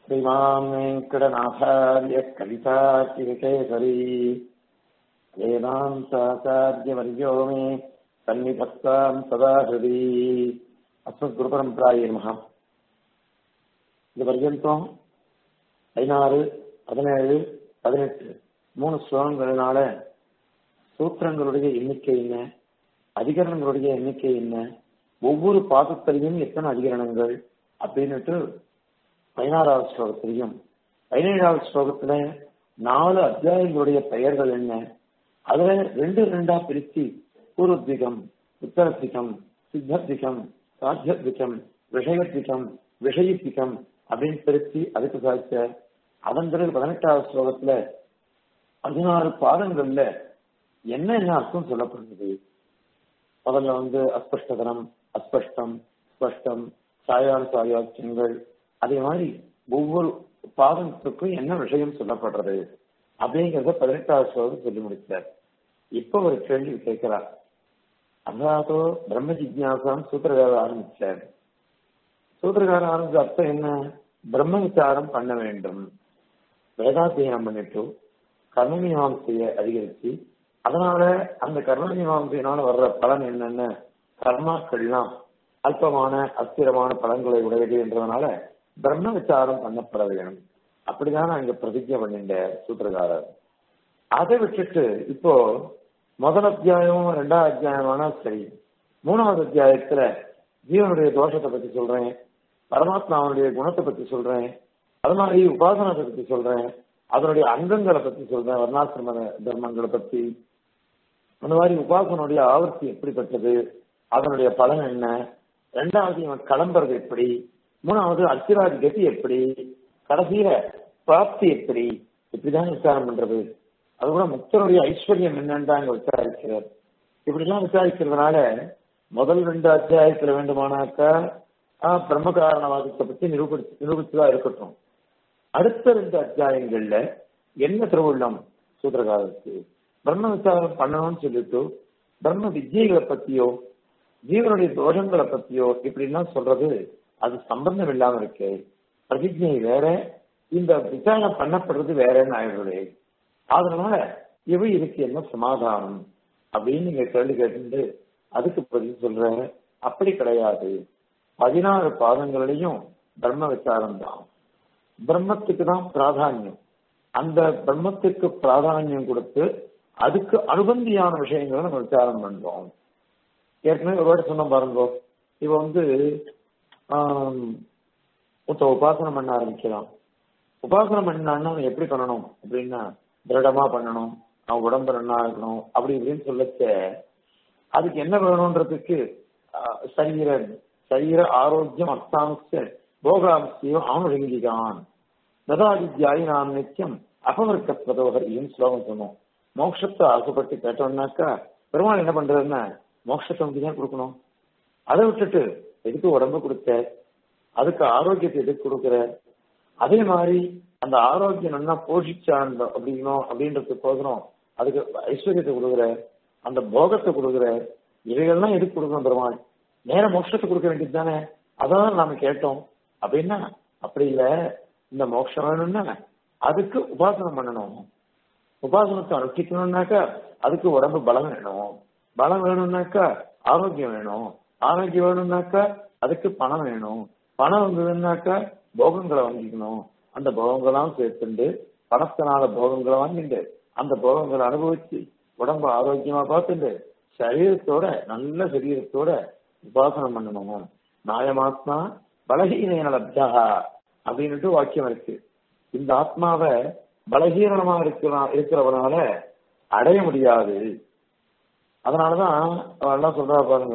श्रीमान् वेङ्कटनाथार्य कवितार्किकेसरी वेदान्ताचार्यवर्यो मे सन्निधत्तां सदा हृदि அஸ்மத்குருபரம்பராய நமகா இது பர்யந்தம் பதினாறு பதினேழு பதினெட்டு மூணு ஸ்லோகங்களினால சூத்திரங்களுடைய எண்ணிக்கை என்ன அதிகரணங்களுடைய எண்ணிக்கை என்ன ஒவ்வொரு பாதத்திலையும் எத்தனை அதிகரணங்கள் அப்படின்னுட்டு பதினாறாவது ஸ்லோகத்திலையும் பதினேழாவது ஸ்லோகத்துல நாலு அத்தியாயங்களுடைய பெயர்கள் என்ன அதுல ரெண்டு ரெண்டா பிரிச்சு பூர்வத்விகம் உத்தரத்விகம் சித்தத்விகம் சாத்தியத்விகம் விஷயத்விகம் விஷயத்விகம் அப்படின்னு பிரிச்சு அதுக்கு சாதிச்ச அதன் பிறகு பதினெட்டாவது ஸ்லோகத்துல பதினாறு பாதங்கள்ல என்ன என்ன அர்த்தம் சொல்லப்படுறது முதல்ல வந்து அஸ்பஷ்டதனம் அஸ்பஷ்டம் ஸ்பஷ்டம் சாயான் சாயாட்சியங்கள் அதே மாதிரி ஒவ்வொரு பாதத்துக்கும் என்ன விஷயம் சொல்லப்படுறது அப்படிங்கறத பதினெட்டாவது ஸ்லோகம் சொல்லி முடிச்சார் இப்ப ஒரு கேள்வி கேட்கிறார் அதாதோ பிரம்ம ஜிக்யாசம் சூத்திரகார ஆரம்பிச்சார் சூத்திரகார ஆரம்பிச்ச அர்த்தம் என்ன பிரம்ம விசாரம் பண்ண வேண்டும் வேதாத்தியனம் பண்ணிட்டு கர்ம மீமாசையை அதிகரிச்சு அதனால அந்த கர்ம மீமாசையினால வர்ற பலன் என்னென்ன கர்மாக்கள்லாம் அல்பமான அஸ்திரமான பலன்களை உடையது என்றதுனால பிரம்ம விசாரம் பண்ணப்பட வேணும் அப்படிதான் அங்க பிரதிஜை பண்ணிட்ட சூத்திரகாரர் அதை விட்டுட்டு இப்போ முதல் அத்தியாயம் ரெண்டாவது அத்தியாயமானா சரி மூணாவது அத்தியாயத்துல ஜீவனுடைய தோஷத்தை பத்தி சொல்றேன் பரமாத்மாவனுடைய குணத்தை பத்தி சொல்றேன் அது மாதிரி உபாசனத்தை பத்தி சொல்றேன் அதனுடைய அங்கங்களை பத்தி சொல்றேன் வர்ணாசிரம தர்மங்களை பத்தி அந்த மாதிரி உபாசனுடைய ஆவர்த்தி எப்படிப்பட்டது அதனுடைய பலன் என்ன ரெண்டாவது இவன் கிளம்புறது எப்படி மூணாவது அச்சிராதி கதி எப்படி கடைசியில பிராப்தி எப்படி இப்படிதான் விசாரம் பண்றது அது கூட முக்தனுடைய ஐஸ்வர்யம் என்னன்னு தான் அங்க விசாரிக்கிறார் இப்படிலாம் விசாரிக்கிறதுனால முதல் ரெண்டு அத்தியாயத்துல வேண்டுமானாக்கா பிரம்ம காரணவாதத்தை பத்தி நிரூபிச்சு நிரூபிச்சுதான் இருக்கட்டும் அடுத்த ரெண்டு அத்தியாயங்கள்ல என்ன திருவுள்ளம் சூத்திரகாரத்துக்கு பிரம்ம விசாரம் பண்ணணும்னு சொல்லிட்டு பிரம்ம வித்யைகளை பத்தியோ ஜீவனுடைய தோஷங்களை பத்தியோ இப்படிலாம் சொல்றது அது சம்பந்தம் இல்லாம இருக்கு பிரதிஜை வேற இந்த விசாரணை பண்ணப்படுறது வேறன்னு ஆயிடுறது அதனால இவை இதுக்கு என்ன சமாதானம் அப்படின்னு நீங்க கேள்வி கேட்டு அதுக்கு பதில் சொல்ற அப்படி கிடையாது பதினாறு பாதங்களிலையும் பிரம்ம விசாரம் தான் பிரம்மத்துக்கு தான் பிராதானியம் அந்த பிரம்மத்துக்கு பிராதானியம் கொடுத்து அதுக்கு அனுபந்தியான விஷயங்களை நம்ம விசாரம் பண்றோம் ஏற்கனவே ஒரு வாட்டி சொன்ன பாருங்க இவ வந்து ஒருத்த உபாசனம் பண்ண ஆரம்பிக்கலாம் உபாசனம் பண்ணான்னா அவன் எப்படி பண்ணணும் அப்படின்னா திருடமா பண்ணணும் அவன் உடம்பு நன்னா இருக்கணும் அப்படி இப்படின்னு சொல்லச்ச அதுக்கு என்ன வேணும்ன்றதுக்கு சரீர சரீர ஆரோக்கியம் அர்த்தாம்ச போகாம்சியம் அவனுங்கிகான் நதாதித்யாயி நாம் நித்தியம் அபவர்க்கத்வதோகரியும் ஸ்லோகம் சொன்னோம் மோட்சத்தை ஆசைப்பட்டு கேட்டோம்னாக்கா பெருமாள் என்ன பண்றதுன்னா மோட்சத்தை வந்து தான் கொடுக்கணும் அதை விட்டுட்டு எதுக்கு உடம்பு கொடுத்த அதுக்கு ஆரோக்கியத்தை எதுக்கு கொடுக்குற அதே மாதிரி அந்த ஆரோக்கியம் நல்லா போஷிச்சான் அப்படிங்கணும் அப்படின்றதுக்கோசரம் அதுக்கு ஐஸ்வர்யத்தை கொடுக்குற அந்த போகத்தை கொடுக்குற இவைகள்லாம் எதுக்கு கொடுக்கணும் பெருமாள் நேர மோட்சத்தை கொடுக்க வேண்டியது தானே அதான் நாம கேட்டோம் அப்படின்னா அப்படி இல்ல இந்த மோட்சம் வேணும்னா அதுக்கு உபாசனம் பண்ணணும் உபாசனத்தை அனுஷ்டிக்கணும்னாக்கா அதுக்கு உடம்பு பலம் வேணும் பலம் வேணும்னாக்கா ஆரோக்கியம் வேணும் ஆரோக்கியம் வேணும்னாக்கா அதுக்கு பணம் வேணும் பணம் வந்ததுன்னாக்கா போகங்களை வாங்கிக்கணும் அந்த போகங்களாம் சேர்த்துண்டு பணத்தினால போகங்களை வாங்கிட்டு அந்த போகங்களை அனுபவிச்சு உடம்பு ஆரோக்கியமா பார்த்துட்டு சரீரத்தோட நல்ல சரீரத்தோட உபாசனம் பண்ணணும் நாயமாத்மா பலகீன லப்தா அப்படின்னுட்டு வாக்கியம் இருக்கு இந்த ஆத்மாவை பலகீனமா இருக்கிற இருக்கிறவனால அடைய முடியாது அதனாலதான் எல்லாம் சொல்றா பாருங்க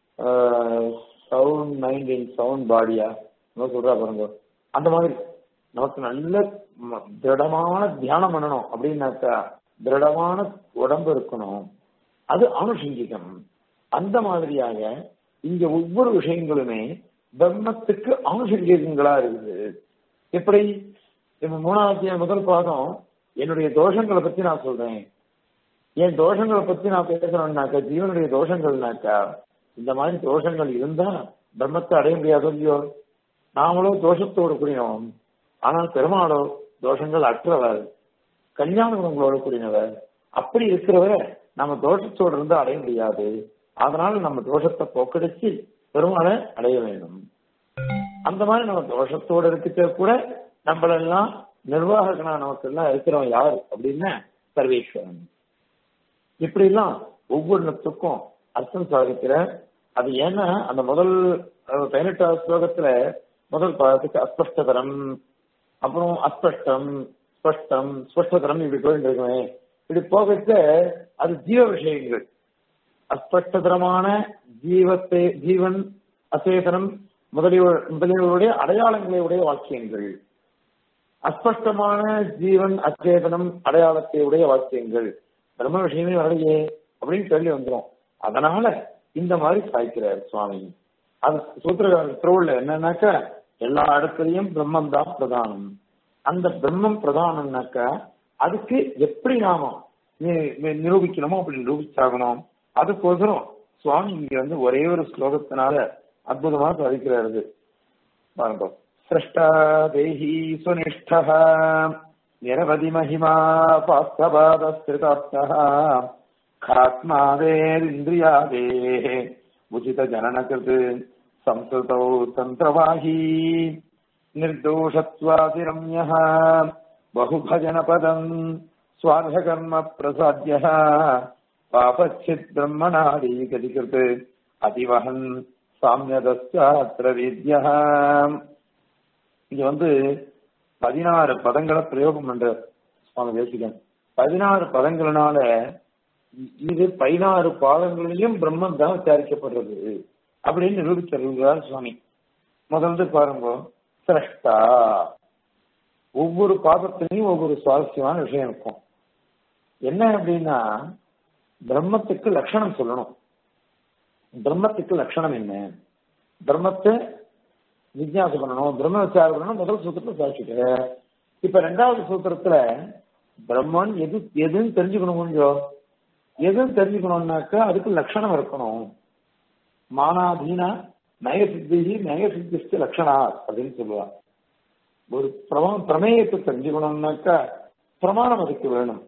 சவுண்ட் மைண்ட் இன் சவுண்ட் பாடியா சொல்றா பாருங்க அந்த மாதிரி நமக்கு நல்ல திருடமான தியானம் பண்ணணும் அப்படின்னாக்கா திருடமான உடம்பு இருக்கணும் அது அனுஷங்கிகம் அந்த மாதிரியாக இங்க ஒவ்வொரு விஷயங்களுமே பிரம்மத்துக்கு அனுஷங்கிகங்களா இருக்குது எப்படி இப்ப மூணாவது முதல் பாதம் என்னுடைய தோஷங்களை பத்தி நான் சொல்றேன் என் தோஷங்களை பத்தி நான் பேசணும்னாக்கா ஜீவனுடைய தோஷங்கள்னாக்கா இந்த மாதிரி தோஷங்கள் இருந்தா பிரம்மத்தை அடைய முடியாது இல்லையோ நாமளும் தோஷத்தோடு கூடினோம் ஆனால் பெருமாளோ தோஷங்கள் அற்றவர் கல்யாண குணங்களோடு கூடினவர் அப்படி இருக்கிறவரை நம்ம தோஷத்தோடு இருந்து அடைய முடியாது அதனால நம்ம தோஷத்தை போக்கடிச்சு பெருமாளை அடைய வேண்டும் அந்த மாதிரி நம்ம தோஷத்தோடு இருக்கிட்ட கூட நம்மளெல்லாம் நிர்வாகனா நமக்கு எல்லாம் இருக்கிறவன் யார் அப்படின்னா சர்வேஸ்வரன் இப்படி எல்லாம் ஒவ்வொன்றுத்துக்கும் அர்த்தம் சாதிக்கிற அது ஏன்னா அந்த முதல் அஹ், பதினெட்டாவது ஸ்லோகத்துல முதல் பாதத்துக்கு அஸ்பஷ்டதரம் அப்புறம் அஸ்பஷ்டம் ஸ்பஷ்டம் ஸ்பஷ்டதரம் இப்படி போயிட்டு இருக்குமே இப்படி போகச்ச அது ஜீவ விஷயங்கள் அஸ்பஷ்டதரமான ஜீவத்தை ஜீவன் அசேதனம் முதலிய முதலியவருடைய அடையாளங்களை உடைய வாக்கியங்கள் அஸ்பஷ்டமான ஜீவன் அச்சேதனம் அடையாளத்தை உடைய வாக்கியங்கள் பிரம்ம விஷயமே வரலையே அப்படின்னு கேள்வி வந்துடும் அதனால இந்த மாதிரி சாய்க்கிறார் சுவாமி அது சூத்திர திருவுள்ள என்னன்னாக்கா எல்லா இடத்துலயும் பிரம்மம் தான் பிரதானம் அந்த பிரம்மம் பிரதானம்னாக்கா அதுக்கு எப்படி நாம நி- நி- நிரூபிக்கணுமோ அப்படி நிரூபிச்சாகணும் அதுக்கோசரம் சுவாமி இங்க வந்து ஒரே ஒரு ஸ்லோகத்தினால அற்புதமா சாதிக்கிறாரு பாருங்க சிரஷ்டா தேஹி சுனிஷ்ட நிரவதி மகிமா பாஸ்தபாதஸ்திருதாப்தः खात्मावेरिन्द्रियादे उचित जननकृत् संस्कृतौ तन्त्रवाही निर्दोषत्वातिरम्यः बहुभजनपदम् स्वार्धकर्म प्रसाद्यः पापच्छित् ब्रह्मणादीगतिकृत् அதிவகன் சாமியதஸ்தாத்திர வித்யா இங்க வந்து பதினாறு பதங்களை பிரயோகம் பண்ற சுவாமி தேசிகன் பதினாறு பதங்களினால இ- இது பதினாறு பாதங்களிலும் பிரம்மம் தான் விசாரிக்கப்படுறது அப்படின்னு நிரூபிச்சிருக்கிறார் சுவாமி முதல்ல பாருங்க சிரஷ்டா ஒவ்வொரு பாதத்திலையும் ஒவ்வொரு சுவாரஸ்யமான விஷயம் இருக்கும் என்ன அப்படின்னா பிரம்மத்துக்கு லட்சணம் சொல்லணும் பிரம்மத்துக்கு லட்சணம் என்ன பிரம்மத்தை விஜயாசம் பண்ணணும் பிரம்ம விசாரம் பண்ணணும் முதல் சூத்திரத்தை சாட்சிட்டு இப்ப ரெண்டாவது சூத்திரத்துல பிரம்மன் எது எதுன்னு தெரிஞ்சுக்கணும் கொஞ்சம் எதுன்னு தெரிஞ்சுக்கணும்னாக்கா அதுக்கு லட்சணம் இருக்கணும் மானாதீனா நயசித்தி நயசித்திஸ்து லட்சணா அப்படின்னு சொல்லுவா ஒரு பிரமா பிரமேயத்தை தெரிஞ்சுக்கணும்னாக்கா பிரமாணம் அதுக்கு வேணும்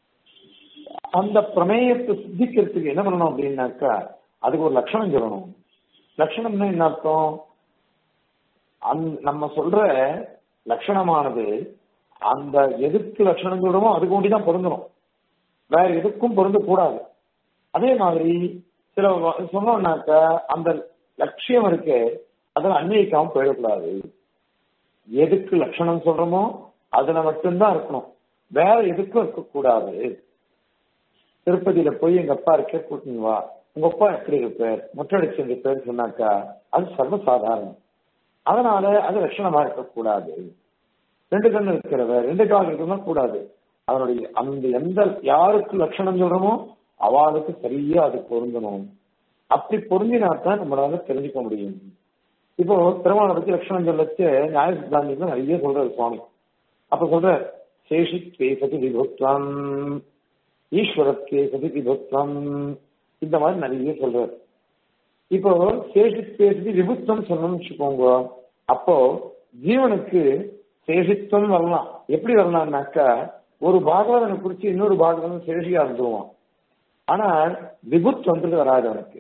அந்த பிரமேயத்தை சித்திக்கிறதுக்கு என்ன பண்ணணும் அப்படின்னாக்கா அதுக்கு ஒரு லட்சணம் சொல்லணும் லட்சணம்னா என்ன அர்த்தம் அந்த- நம்ம சொல்ற லட்சணமானது அந்த எதுக்கு லட்சணம் சொல்றோமோ அதுக்கு ஒண்டி தான் பொருந்தணும் வேற எதுக்கும் பொருந்தக்கூடாது அதே மாதிரி சில வ- சொன்னோம்னாக்கா அந்த லட்சியம் இருக்கு அதில் அன்வயிக்காம போயிடக்கூடாது எதுக்கு லட்சணம் சொல்றோமோ அதுல மட்டும்தான் இருக்கணும் வேற எதுக்கும் இருக்கக்கூடாது திருப்பதியில போய் எங்க அப்பா இருக்க கூட்டின்னு வா உங்க அப்பா எப்படி இருப்பார் முற்றடிச்சு இருப்பார் சொன்னாக்கா அது சர்வசாதாரணம் அதனால அது லட்சணமா இருக்கக்கூடாது ரெண்டு கண்ணு இருக்கிறவர் ரெண்டு கால் இருக்கணும் கூடாது அதனுடைய அந்த எந்த யாருக்கு லட்சணம் சொல்றோமோ அவளுக்கு சரியா அது பொருந்தணும் அப்படி பொருந்தினாத்தான் நம்மளால தெரிஞ்சுக்க முடியும் இப்போ திருமணம் பத்தி லட்சணம் சொல்லச்சு நியாய சித்தாந்தத்துல நிறைய சொல்றாரு சுவாமி அப்ப சொல்ற சேஷி கேசதி விபுத்வம் ஈஸ்வரத்கே சதி விபுத்வம் இந்த மாதிரி நிறைய சொல்றாரு இப்போ சேஷி பேசி விபுத்தம் சொல்லணும்னு வச்சுக்கோங்க அப்போ ஜீவனுக்கு சேஷித்துவம் வரலாம் எப்படி வரலாம்னாக்கா ஒரு பாகவதனை குறிச்சு இன்னொரு பாகவதன் சேஷியா இருந்துருவான் ஆனால் விபுத்வன்றது வராது அவனுக்கு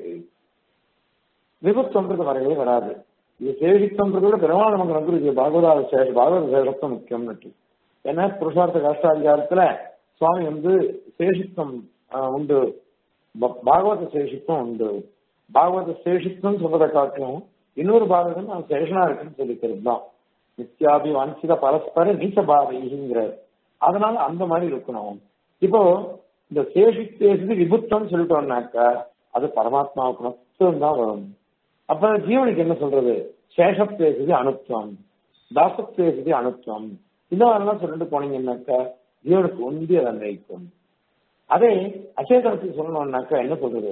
விபுத்வன்றது வரவே வராது இது சேஷித்தம்ன்றது விட பெருமாள் நமக்கு வந்து இது பாகவத சேஷ பாகவத சேஷத்துவம் முக்கியம்னு ஏன்னா புருஷார்த்த கஷ்டாதிகாரத்துல சுவாமி வந்து சேஷித்தம் ஆஹ், உண்டு ப- பாகவத சேஷித்தம் உண்டு பாகவத சேஷித்தம் சொல்றதை காட்டிலும் இன்னொரு பாகவதம் நான் சேஷனா இருக்குன்னு சொல்லிக்கிறது தான் நித்யாபி வாஞ்சித பரஸ்பர நீச்ச பாவைங்கிறார் அதனால அந்த மாதிரி இருக்கணும் இப்போ இந்த சேஷி பேசுது விபுத்தம் சொல்லிட்டோம்னாக்கா அது பரமாத்மாவுக்கு மட்டும் தான் வரும் அப்ப ஜீவனுக்கு என்ன சொல்றது சேஷ பேசுது அணுத்துவம் தாச பேசுது அணுத்துவம் இந்த மாதிரிலாம் சொல்லிட்டு போனீங்கன்னாக்கா ஜீவனுக்கு ஒன்றி அதை நினைக்கும் அதே அச்சேதனத்துக்கு சொல்லணும்னாக்கா என்ன சொல்றது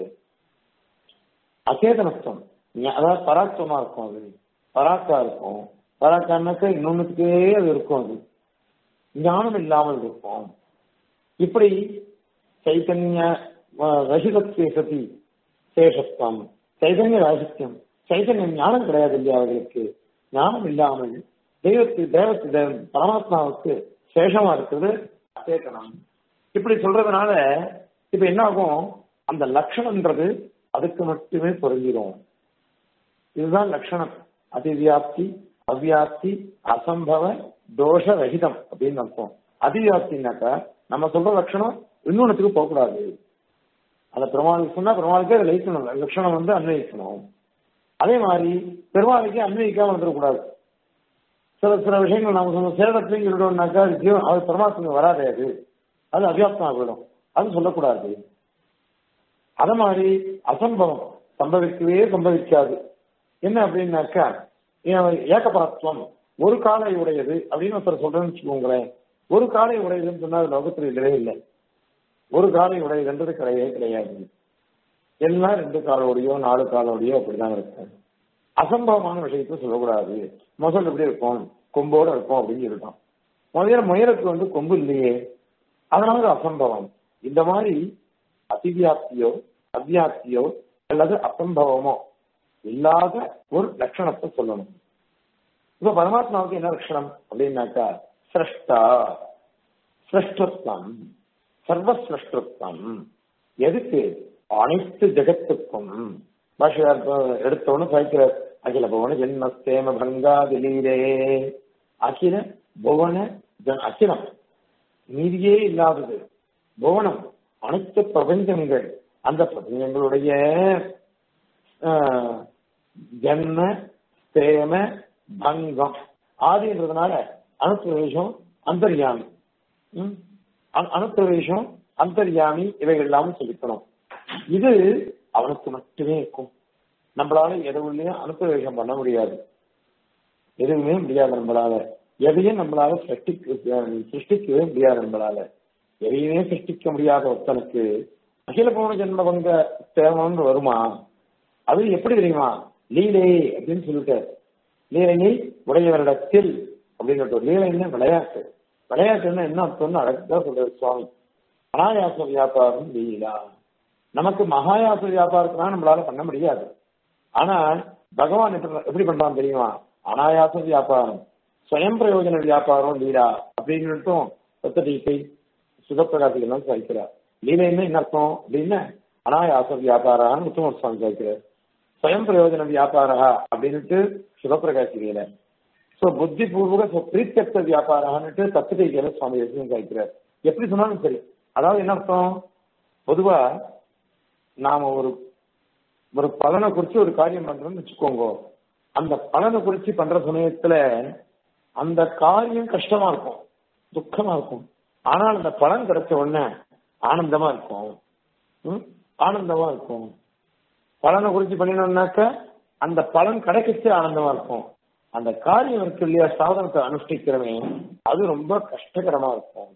அச்சேதனத்துவம் ஞ- அதாவது பராக்தமா இருக்கும் அது பராக்கா இருக்கும் பராக்கான்னாக்கா இன்னொன்னுக்கே அது இருக்கும் அது ஞானம் இல்லாமல் இருக்கும் இப்படி சைத்தன்ய அஹ், ரசிகத்வே சதி சேஷத்துவம் சைதன்ய ராசித்யம் சைதன்யம் ஞானம் கிடையாது இல்லையா அவர்களுக்கு ஞானம் இல்லாமல் தெய்வத்து தேவத்து தேவ- பரமாத்மாவுக்கு சேஷமா இருக்குது சேர்க்கணும் இப்படி சொல்றதுனால இப்ப என்ன ஆகும் அந்த லட்சணம்ன்றது அதுக்கு மட்டுமே பொருந்திடும் இதுதான் லட்சணம் அதிவியாப்தி அவ்வியாப்தி அசம்பவ தோஷ ரகிதம் அப்படின்னு அர்த்தம் அதிவியாப்தினாக்கா நம்ம சொல்ற லட்சணம் இன்னொன்னுக்கு போகக்கூடாது அந்த பெருமாளுக்கு சொன்னா பெருமாளுக்கே அதை லைக்கணும் லட்சணம் வந்து அன்வயிக்கணும் அதே மாதிரி பெருமாளுக்கே அன்வயிக்காம வந்துடக்கூடாது சில சில விஷயங்கள் நாம சொன்ன சேதத்தையும் சொல்லிட்டோம்னாக்கா அது ஜீவன் அது பரமாத்மா வராதே அது அது அவியாப்தமா போயிடும் அது சொல்லக்கூடாது அத மாதிரி அசம்பவம் சம்பவிக்கவே சம்பவிக்காது என்ன அப்படின்னாக்கா ஏ- ஏகபரத்துவம் ஒரு காலை உடையது அப்படின்னு ஒருத்தர் சொல்றேன்னு வச்சுக்கோங்களேன் ஒரு காலை உடையதுன்னு சொன்னா அது லோகத்துல இல்லவே இல்லை ஒரு காலை உடையதுன்றது கிடையவே கிடையாது எல்லாம் ரெண்டு காலோடையோ நாலு காலோடையோ அப்படிதான் இருக்கும் அசம்பவமான விஷயத்த சொல்லக்கூடாது முதல் எப்படி இருக்கும் கொம்போட இருக்கும் அப்படின்னு சொல்லிட்டோம் முதல்ல முயலுக்கு வந்து கொம்பு இல்லையே அதனால அது அசம்பவம் இந்த மாதிரி அதிவியாப்தியோ அவ்வியாப்தியோ அல்லது அசம்பவமோ இல்லாத ஒரு லட்சணத்தை சொல்லணும் இப்ப பரமாத்மாவுக்கு என்ன லட்சணம் அப்படின்னாக்கா சிரஷ்டா சிரஷ்டத்துவம் சர்வசிரஷ்டத்துவம் எதுக்கு அனைத்து ஜெகத்துக்கும் பாஷையார் எடுத்தவனு சாய்க்கிற அகில புவன ஜென்மஸ்தேம பங்காதிலீரே அகில புவன ஜன் அகிலம் நீதியே இல்லாதது புவனம் அனைத்து பிரபஞ்சங்கள் அந்த பிரபஞ்சங்களுடைய ஆஹ், ஜன்ம ஸ்தேம பங்கம் ஆதின்றதுனால அனுப்பிரவேசம் அந்தர்யாமி ம்? அனு- அனுப்பிரவேசம் அந்தர்யாமி இவைகள் எல்லாம் சொல்லிக்கணும் இது அவனுக்கு மட்டுமே இருக்கும் நம்மளால எதுவுமே அனுப்பிரவேசம் பண்ண முடியாது எதுவுமே முடியாது நம்மளால எதையும் நம்மளால சிருஷ்டிக்க சிருஷ்டிக்கவே முடியாது நம்மளால எதையுமே சிருஷ்டிக்க முடியாத ஒருத்தனுக்கு அகில போன ஜென்ம பங்க தேவம்னு வருமா அது எப்படி தெரியுமா லீலை அப்படின்னு சொல்லிட்டார் லீலையை உடையவரிடத்தில் அப்படின்னு சொல்லிட்டு லீலைன்னா விளையாட்டு விளையாட்டுன்னா என்ன அர்த்தம்னு அழகா சொல்றாரு சுவாமி அனாயாச வியாபாரம் லீலா நமக்கு மகாயாச வியாபாரத்தினா நம்மளால பண்ண முடியாது ஆனா பகவான் எப்படி எப்படி பண்றான் தெரியுமா அனாயாச வியாபாரம் ஸ்வயம் பிரயோஜன வியாபாரம் லீலா அப்படின்னு சொல்லிட்டும் சத்தடீக்கை சுகப்பிரகாசிகள்லாம் சாய்க்கிறார் லீலைன்னா என்ன அர்த்தம் அப்படின்னு அனாயாச வியாபாரான்னு உத்தம சுவாமி சாய்க்கிறார் ஸ்வயம் பிரயோஜன வியாபாரா அப்படின்னுட்டு சுகப்பிரகாசிகையில சோ புத்தி பூர்வக பிரீத்தக்த வியாபாரான்னுட்டு தத்துகையில சுவாமி தேசியம் சாய்க்கிறார் எப்படி சொன்னாலும் சரி அதாவது என்ன அர்த்தம் பொதுவா நாம ஒரு ஒரு பலனை குறிச்சு ஒரு காரியம் பண்றோம்னு வச்சுக்கோங்க அந்த பலனை குறிச்சு பண்ற சமயத்துல அந்த காரியம் கஷ்டமா இருக்கும் துக்கமா இருக்கும் ஆனால் அந்த பலன் கிடைச்ச உடனே ஆனந்தமா இருக்கும் ம்? ஆனந்தமா இருக்கும் பலனை குறிச்சு பண்ணினோம்னாக்க அந்த பலன் கிடைக்கச்சே ஆனந்தமா இருக்கும் அந்த காரியம் இருக்கு இல்லையா சாதனத்தை அனுஷ்டிக்கிறவன் அது ரொம்ப கஷ்டகரமா இருக்கும்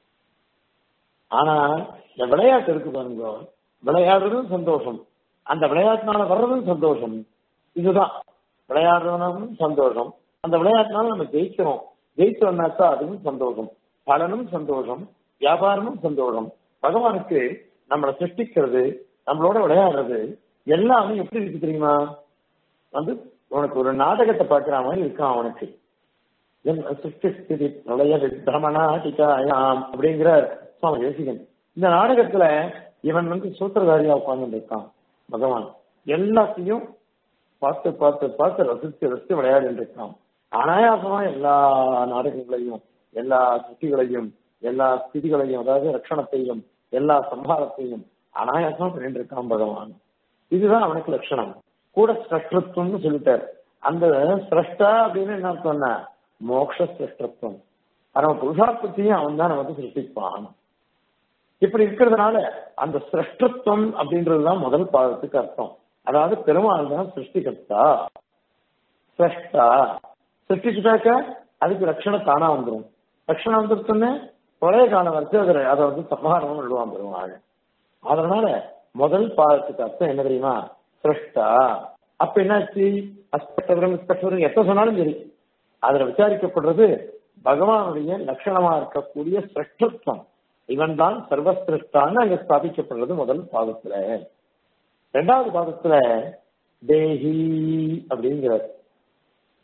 ஆனா இந்த விளையாட்டு இருக்கு பாருங்க விளையாடுறதும் சந்தோஷம் அந்த விளையாட்டுனால வர்றதும் சந்தோஷம் இதுதான் விளையாடுறதுனாலும் சந்தோஷம் அந்த விளையாட்டுனால நம்ம ஜெயிக்கிறோம் ஜெயிச்சோம்னாக்கா அதுவும் சந்தோஷம் பலனும் சந்தோஷம் வியாபாரமும் சந்தோஷம் பகவானுக்கு நம்மளை சிருஷ்டிக்கிறது நம்மளோட விளையாடுறது எல்லாமே எப்படி இருக்கு தெரியுமா வந்து உனக்கு ஒரு நாடகத்தை பார்க்கிற மாதிரி இருக்கான் அவனுக்கு என் சிருஷ்டி ஸ்திதி பிரளய வித்ரமணாட்டிகாயாம் அப்படிங்கிற சுவாமி தேசிகன் இந்த நாடகத்துல இவன் வந்து சூத்திரதாரியா உட்கார்ந்து இருக்கான் பகவான் எல்லாத்தையும் பார்த்து பார்த்து பார்த்து ரசித்து ரசித்து விளையாடிட்டு இருக்கான் அனாயாசமா எல்லா நாடகங்களையும் எல்லா சுத்திகளையும் எல்லா ஸ்திதிகளையும் அதாவது ரட்சணத்தையும் எல்லா சம்ஹாரத்தையும் அனாயாசமா பண்ணிட்டு இருக்கான் பகவான் இதுதான் அவனுக்கு லட்சணம் கூட சிரஷ்டத்துவம்னு சொல்லிட்டார் அந்த சிரஷ்டா அப்படின்னு என்ன சொன்ன மோட்ச சிரஷ்டத்துவம் அவன் புருஷார்த்தத்தையும் அவன் தான் நமக்கு சிருஷ்டிப்பான் இப்படி இருக்கிறதுனால அந்த சிரஷ்டத்துவம் அப்படின்றதுதான் முதல் பாதத்துக்கு அர்த்தம் அதாவது பெருமாள் தான் சிருஷ்டிகர்த்தா சிரஷ்டா சிருஷ்டிச்சுட்டாக்க அதுக்கு ரட்சணம் தானா வந்துடும் ரட்சணம் வந்துருச்சுன்னு ஒரே காலம் வரைக்கும் அதை அதை வந்து சம்ஹாரம் விடுவான் பெருமாள் அதனால முதல் பாதத்துக்கு அர்த்தம் என்ன தெரியுமா சிரஷ்டா அப்ப என்னாச்சு அஸ்பெக்டவரும் இஸ்பெக்டவரும் எப்ப சொன்னாலும் சரி அதுல விசாரிக்கப்படுறது பகவானுடைய லட்சணமா இருக்கக்கூடிய சிரஷ்டத்துவம் இவன் தான் சர்வசிரஷ்டான்னு அங்க ஸ்தாபிக்கப்படுறது முதல் பாதத்துல ரெண்டாவது பாதத்துல தேஹி அப்படிங்கிறார்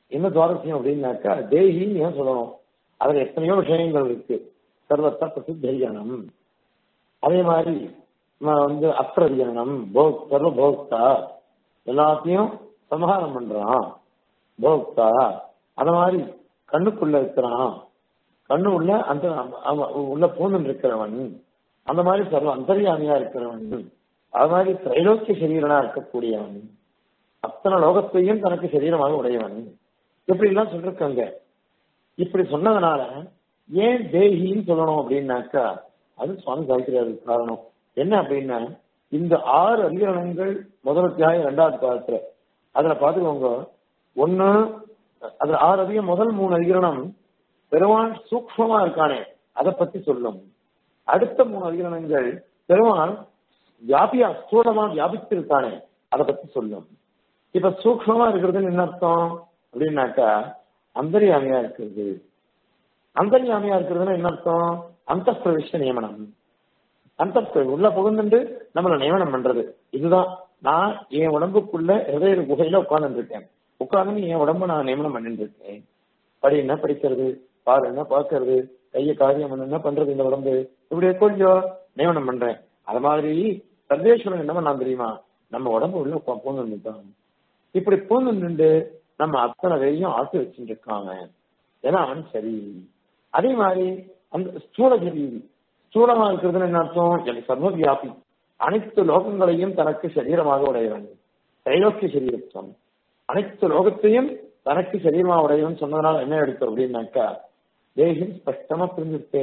என்ன சுவாரஸ்யம் அப்படின்னாக்கா தேகின்னு ஏன் சொல்லணும் அதுல எத்தனையோ விஷயங்கள் இருக்கு சர்வத்த பிரசித்தரியானம் அதே மாதிரி ம- வந்து அப்ரதியானம் போக் சர்வ போக்தா எல்லாத்தையும் சமகாரம் பண்றான் போக்தா அந்த மாதிரி கண்ணுக்குள்ள இருக்கிறான் கண்ணு உள்ள அந்த அவன் உள்ள பூந்து இருக்கிறவன் அந்த மாதிரி சர்வ அந்தரியாமியா இருக்கிறவன் அது மாதிரி திரைலோக்கிய சரீரனா இருக்கக்கூடியவன் அத்தனை லோகத்தையும் தனக்கு சரீரமாக உடையவன் இப்படி எல்லாம் சொல்லிருக்காங்க இப்படி சொன்னதுனால ஏன் தேகின்னு சொல்லணும் அப்படின்னாக்கா அது சுவாமி சாய்க்கிறாரு காரணம் என்ன அப்படின்னா இந்த ஆறு அதிகரணங்கள் முதல் அத்தியாயம் இரண்டாவது பாகத்துல அதுல பாத்துக்கோங்க ஒண்ணு அதுல ஆறு அதிகம் முதல் மூணு அதிகரணம் பெருமான் சூக்ஷ்மமா இருக்கானே அதை பத்தி சொல்லும் அடுத்த மூணு அதிகரணங்கள் பெருமான் வியாபியா ஸ்தூலமா வியாபித்திருக்கானே அதை பத்தி சொல்லும் இப்ப சூக்ஷ்மமா இருக்கிறதுன்னு என்ன அர்த்தம் அப்படின்னாக்கா அந்தரியாமையா இருக்கிறது அந்தரியாமையா இருக்கிறதுன்னா என்ன அர்த்தம் அந்த பிரவிஷ்ட நியமனம் அந்த உள்ள புகுந்துட்டு நம்மள நியமனம் பண்றது இதுதான் நான் என் உடம்புக்குள்ள ஹிருதய குகையில உட்கார்ந்து இருக்கேன் உட்கார்ந்து என் உடம்பு நான் நியமனம் பண்ணிட்டு இருக்கேன் படி என்ன படிக்கிறது பாரு என்ன பாக்குறது கைய காரியம் என்ன பண்றது இந்த உடம்பு இப்படி கொஞ்சம் நியமனம் பண்றேன் அது மாதிரி சர்வேஸ்வரன் என்ன பண்ணான் தெரியுமா நம்ம உடம்பு உள்ள உட்கா- பூந்து நின்றுட்டான் இப்படி பூந்து நின்று நம்ம அத்தனை பேரையும் ஆட்டு வச்சுட்டு இருக்காங்க ஏன்னா அவன் சரி அதே மாதிரி அந்த ஸ்தூல சரி ஸ்தூலமா இருக்கிறதுன்னு என்ன அர்த்தம் எனக்கு சர்வ வியாபி அனைத்து லோகங்களையும் தனக்கு சரீரமாக உடையவன் தைலோக்கிய சரீரத்துவம் அனைத்து லோகத்தையும் தனக்கு சரீரமா உடையவன் சொன்னதுனால என்ன எடுத்தோம் அப்படின்னாக்கா தேகம் ஸ்பஷ்டமா புரிஞ்சிருக்கே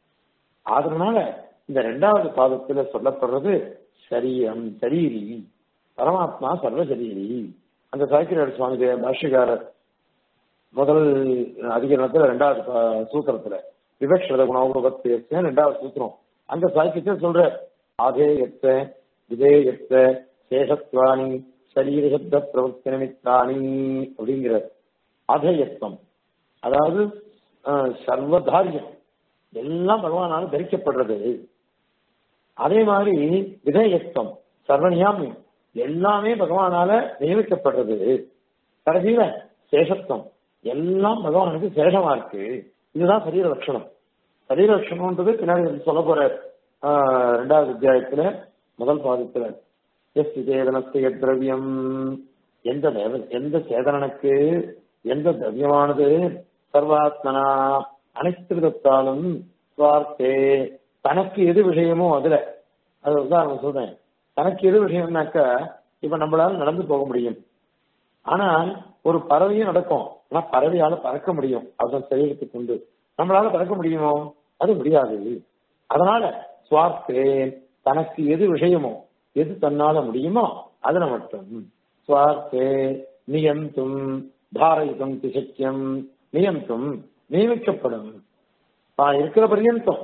அதனால இந்த ரெண்டாவது பாதத்துல சொல்லப்படுறது சரீரம் சரீரி பரமாத்மா சர்வ சரீரி அந்த சாய்க்கிரார் சுவாமி தே- பாஷ்யக்காரர் முதல் அதிகரணத்துல ரெண்டாவது பா- சூத்திரத்துல விவக்ஷத குணோபத்தி ரெண்டாவது சூத்திரம் அந்த சாய்க்கியத்தை சொல்ற ஆதேயத்த விதேயத்த சேஷத்வானி சரீர சப்த பிரவர்த்தி நிமித்தானி அப்படிங்கிற ஆதேயத்துவம் அதாவது அஹ், சர்வதாரியம் எல்லாம் பகவானால தரிக்கப்படுறது அதே மாதிரி விதேயத்துவம் சர்வநியாமியம் எல்லாமே பகவானால நியமிக்கப்படுறது கடைசியில சேஷத்துவம் எல்லாம் பகவானுக்கு சேஷமா இருக்கு இதுதான் சரீர லட்சணம் சரீர லட்சணம்ன்றது பின்னாடி சொல்ல போற ஆஹ், ரெண்டாவது அத்தியாயத்துல முதல் பாதத்துல எஸ் சேதனத்தைய திரவியம் எந்த தேவ எந்த சேதனனுக்கு எந்த திரவியமானது சர்வாத்மனா அனைத்து விதத்தாலும் சுவார்த்தே தனக்கு எது விஷயமோ அதுல அது உதாரணம் சொல்றேன் தனக்கு எது விஷயம்னாக்கா இப்ப நம்மளால நடந்து போக முடியும் ஆனால் ஒரு பறவையும் நடக்கும் ஆனா பறவையால பறக்க முடியும் அதன் சரீரத்துக்கு உண்டு நம்மளால பறக்க முடியுமோ அது முடியாது அதனால சுவார்த்தே தனக்கு எது விஷயமோ எது தன்னால முடியுமோ அதுல மட்டும் சுவார்த்தே நியந்தும் தாரயிதும் திசக்கியம் நியந்தும் நியமிக்கப்படும் தான் இருக்கிற பரியந்தம்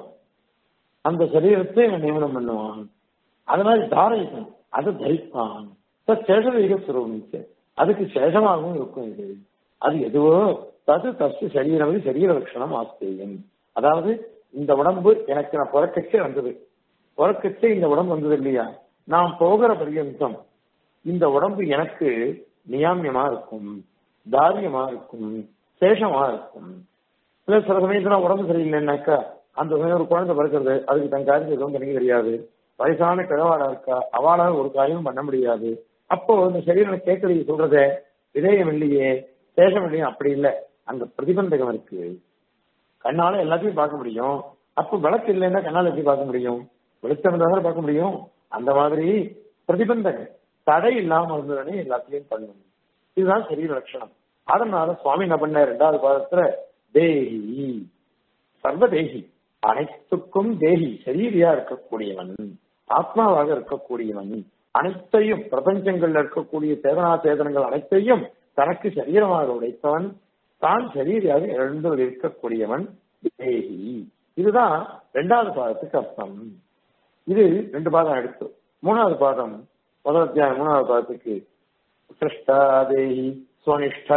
அந்த சரீரத்தை இவன் நியமனம் பண்ணுவான் அது மாதிரி தாரயிதம் அது தரிப்பான் சேஷவீக சுரூபிச்சு அதுக்கு சேஷமாகவும் இருக்கும் இது அது எதுவோ தது தஸ்து சரீரம் சரீர லட்சணம் ஆஸ்தேயம் அதாவது இந்த உடம்பு எனக்கு நான் பிறக்கச்சே வந்தது பிறக்கச்சே இந்த உடம்பு வந்தது இல்லையா நான் போகிற பரியந்தம் இந்த உடம்பு எனக்கு நியாமியமா இருக்கும் தாரியமா இருக்கும் சேஷமா இருக்கும் இல்ல சில சமயத்துல உடம்பு சரியில்லைன்னாக்கா அந்த சமயம் ஒரு குழந்தை பிறக்கிறது அதுக்கு தன் காரியத்தை எதுவும் பண்ணிக்க தெரியாது வயசான கிழவாடா இருக்கா அவளால ஒரு காரியமும் பண்ண முடியாது அப்போ இந்த சரீரம் கேட்கறது சொல்றதே விதேயம் இல்லையே சேஷம் இல்லையே அப்படி இல்லை அங்க பிரதிபந்தகம் இருக்கு கண்ணால எல்லாத்தையும் பார்க்க முடியும் அப்ப விளக்கு இல்லைன்னா கண்ணால எப்படி பார்க்க முடியும் வெளிச்சம் இருந்தா தானே பார்க்க முடியும் அந்த மாதிரி பிரதிபந்தகம் தடை இல்லாம இருந்ததுனே எல்லாத்தையும் பண்ணும் இதுதான் சரீர லட்சணம் அதனால சுவாமி என்ன பண்ண ரெண்டாவது பாதத்துல தேகி சர்வதேகி அனைத்துக்கும் தேகி சரீரியா இருக்கக்கூடியவன் ஆத்மாவாக இருக்கக்கூடியவன் அனைத்தையும் பிரபஞ்சங்கள்ல இருக்கக்கூடிய சேதனா சேதனங்கள் அனைத்தையும் தனக்கு சரீரமாக உடைத்தவன் தான் சரீரியாக எழுந்து இருக்கக்கூடியவன் தேகி இதுதான் ரெண்டாவது பாதத்துக்கு அர்த்தம் இது ரெண்டு பாதம் எடுத்து மூணாவது பாதம் முதல் அத்தியாயம் மூணாவது பாதத்துக்கு சிருஷ்டா தேகி சுவனிஷ்டா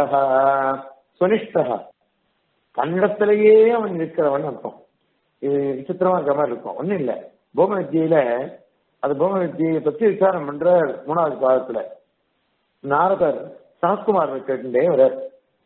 சுவனிஷ்டா தன்னிடத்திலேயே அவன் இருக்கிறவன் அர்த்தம் இது விசித்திரமா இருக்கிற மாதிரி இருக்கும் ஒண்ணும் இல்ல போம வித்தியில அது போம வித்தியை பத்தி விசாரம் பண்ற மூணாவது பாதத்துல நாரதர் சனத்குமார் கேட்டுட்டே வர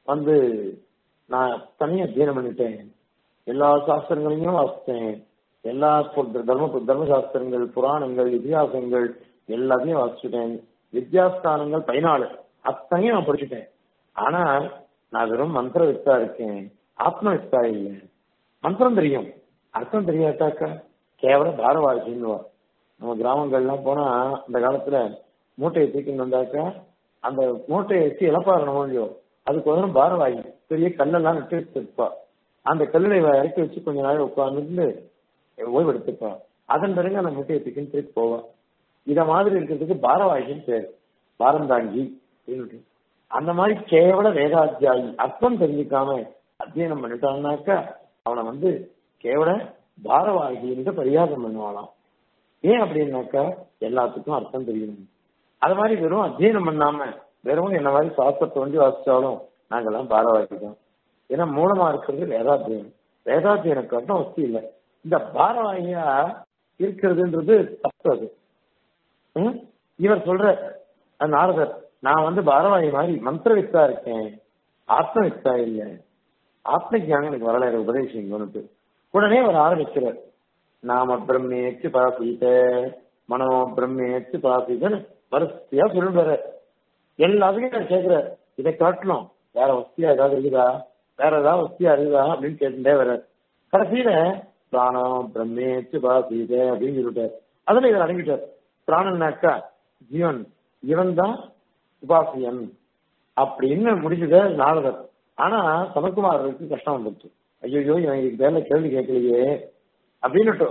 வந்து நான் தனியா அத்தியனம் பண்ணிட்டேன் எல்லா சாஸ்திரங்களையும் வாசித்தேன் எல்லா பு- தர்ம தர்மசாஸ்திரங்கள் புராணங்கள் இதிகாசங்கள் எல்லாத்தையும் வாசிச்சுட்டேன் வித்யாஸ்தானங்கள் பதினாலு அத்தனையும் நான் படிச்சுட்டேன் ஆனா நான் வெறும் மந்திர வித்தா இருக்கேன் ஆத்ம வித்தா இல்லை மந்திரம் தெரியும் அர்த்தம் தெரியாட்டாக்கா கேவல பாரவாசின்னு நம்ம கிராமங்கள்லாம் போனா அந்த காலத்துல மூட்டையை தூக்கின்னு வந்தாக்கா அந்த மூட்டையை வச்சு இழப்பாறணும் இல்லையோ அதுக்கு வந்து பாரவாகி பெரிய கல்லெல்லாம் நட்டு வச்சிருப்பா அந்த கல்லில் இவ இறக்கி வச்சு கொஞ்ச நேரம் உட்கார்ந்து ஓய்வு எடுத்துப்பா அதன் பிறகு அந்த மூட்டையை தூக்கின்னு திருப்பி போவா இத மாதிரி இருக்கிறதுக்கு பாரவாகின்னு பேர் பாரந்தாங்கி அப்படின்னு அந்த மாதிரி கேவல வேதாத்தியாயி அர்த்தம் தெரிஞ்சுக்காம அத்தியனம் பண்ணிட்டான்னாக்கா அவனை வந்து கேவல பாரவாகி என்று பரியாசம் பண்ணுவானாம் ஏன் அப்படின்னாக்கா எல்லாத்துக்கும் அர்த்தம் தெரியணும் அது மாதிரி வெறும் அத்தியனம் பண்ணாம வெறும் என்ன மாதிரி சாஸ்திரத்தை வந்து வாசிச்சாலும் நாங்கெல்லாம் பாரவாகிட்டோம் ஏன்னா மூலமா இருக்கிறது வேதாத்தியனம் வேதாத்தியனுக்கு அர்த்தம் வசதி இல்லை இந்த பாரவாகியா இருக்கிறதுன்றது தப்பு அது ம்? இவர் சொல்ற அந்த நாரதர் நான் வந்து பாரவாயி மாதிரி மந்திர வித்தா இருக்கேன் ஆத்ம வித்தா இல்ல ஆத்ம ஞானம் எனக்கு வரல எனக்கு உபதேசிங்கன்னுட்டு உடனே அவர் ஆரம்பிக்கிறார் நாம பிரம்மேச்சு பாசீத மனோ பிரம்மேச்சு பாசீதன்னு வரிசையா சொல்லுவாரு எல்லாத்துக்கும் நான் கேட்கிறார் இதை காட்டணும் வேற வசதியா ஏதாவது இருக்குதா வேற ஏதாவது வசதியா இருக்குதா அப்படின்னு கேட்டுட்டே வர கடைசியில பிராணம் பிரம்மேச்சு பாசீத அப்படின்னு சொல்லிட்டார் அதுல இவர் அடங்கிட்டார் பிராணன்னாக்கா ஜீவன் இவன் தான் உபாசியன் அப்படின்னு முடிச்சத நாரதர் ஆனா சமக்குமாரருக்கு கஷ்டம் வந்துருச்சு ஐயோ இவன் இதுக்கு மேல கேள்வி கேட்கலையே அப்படின்னுட்டு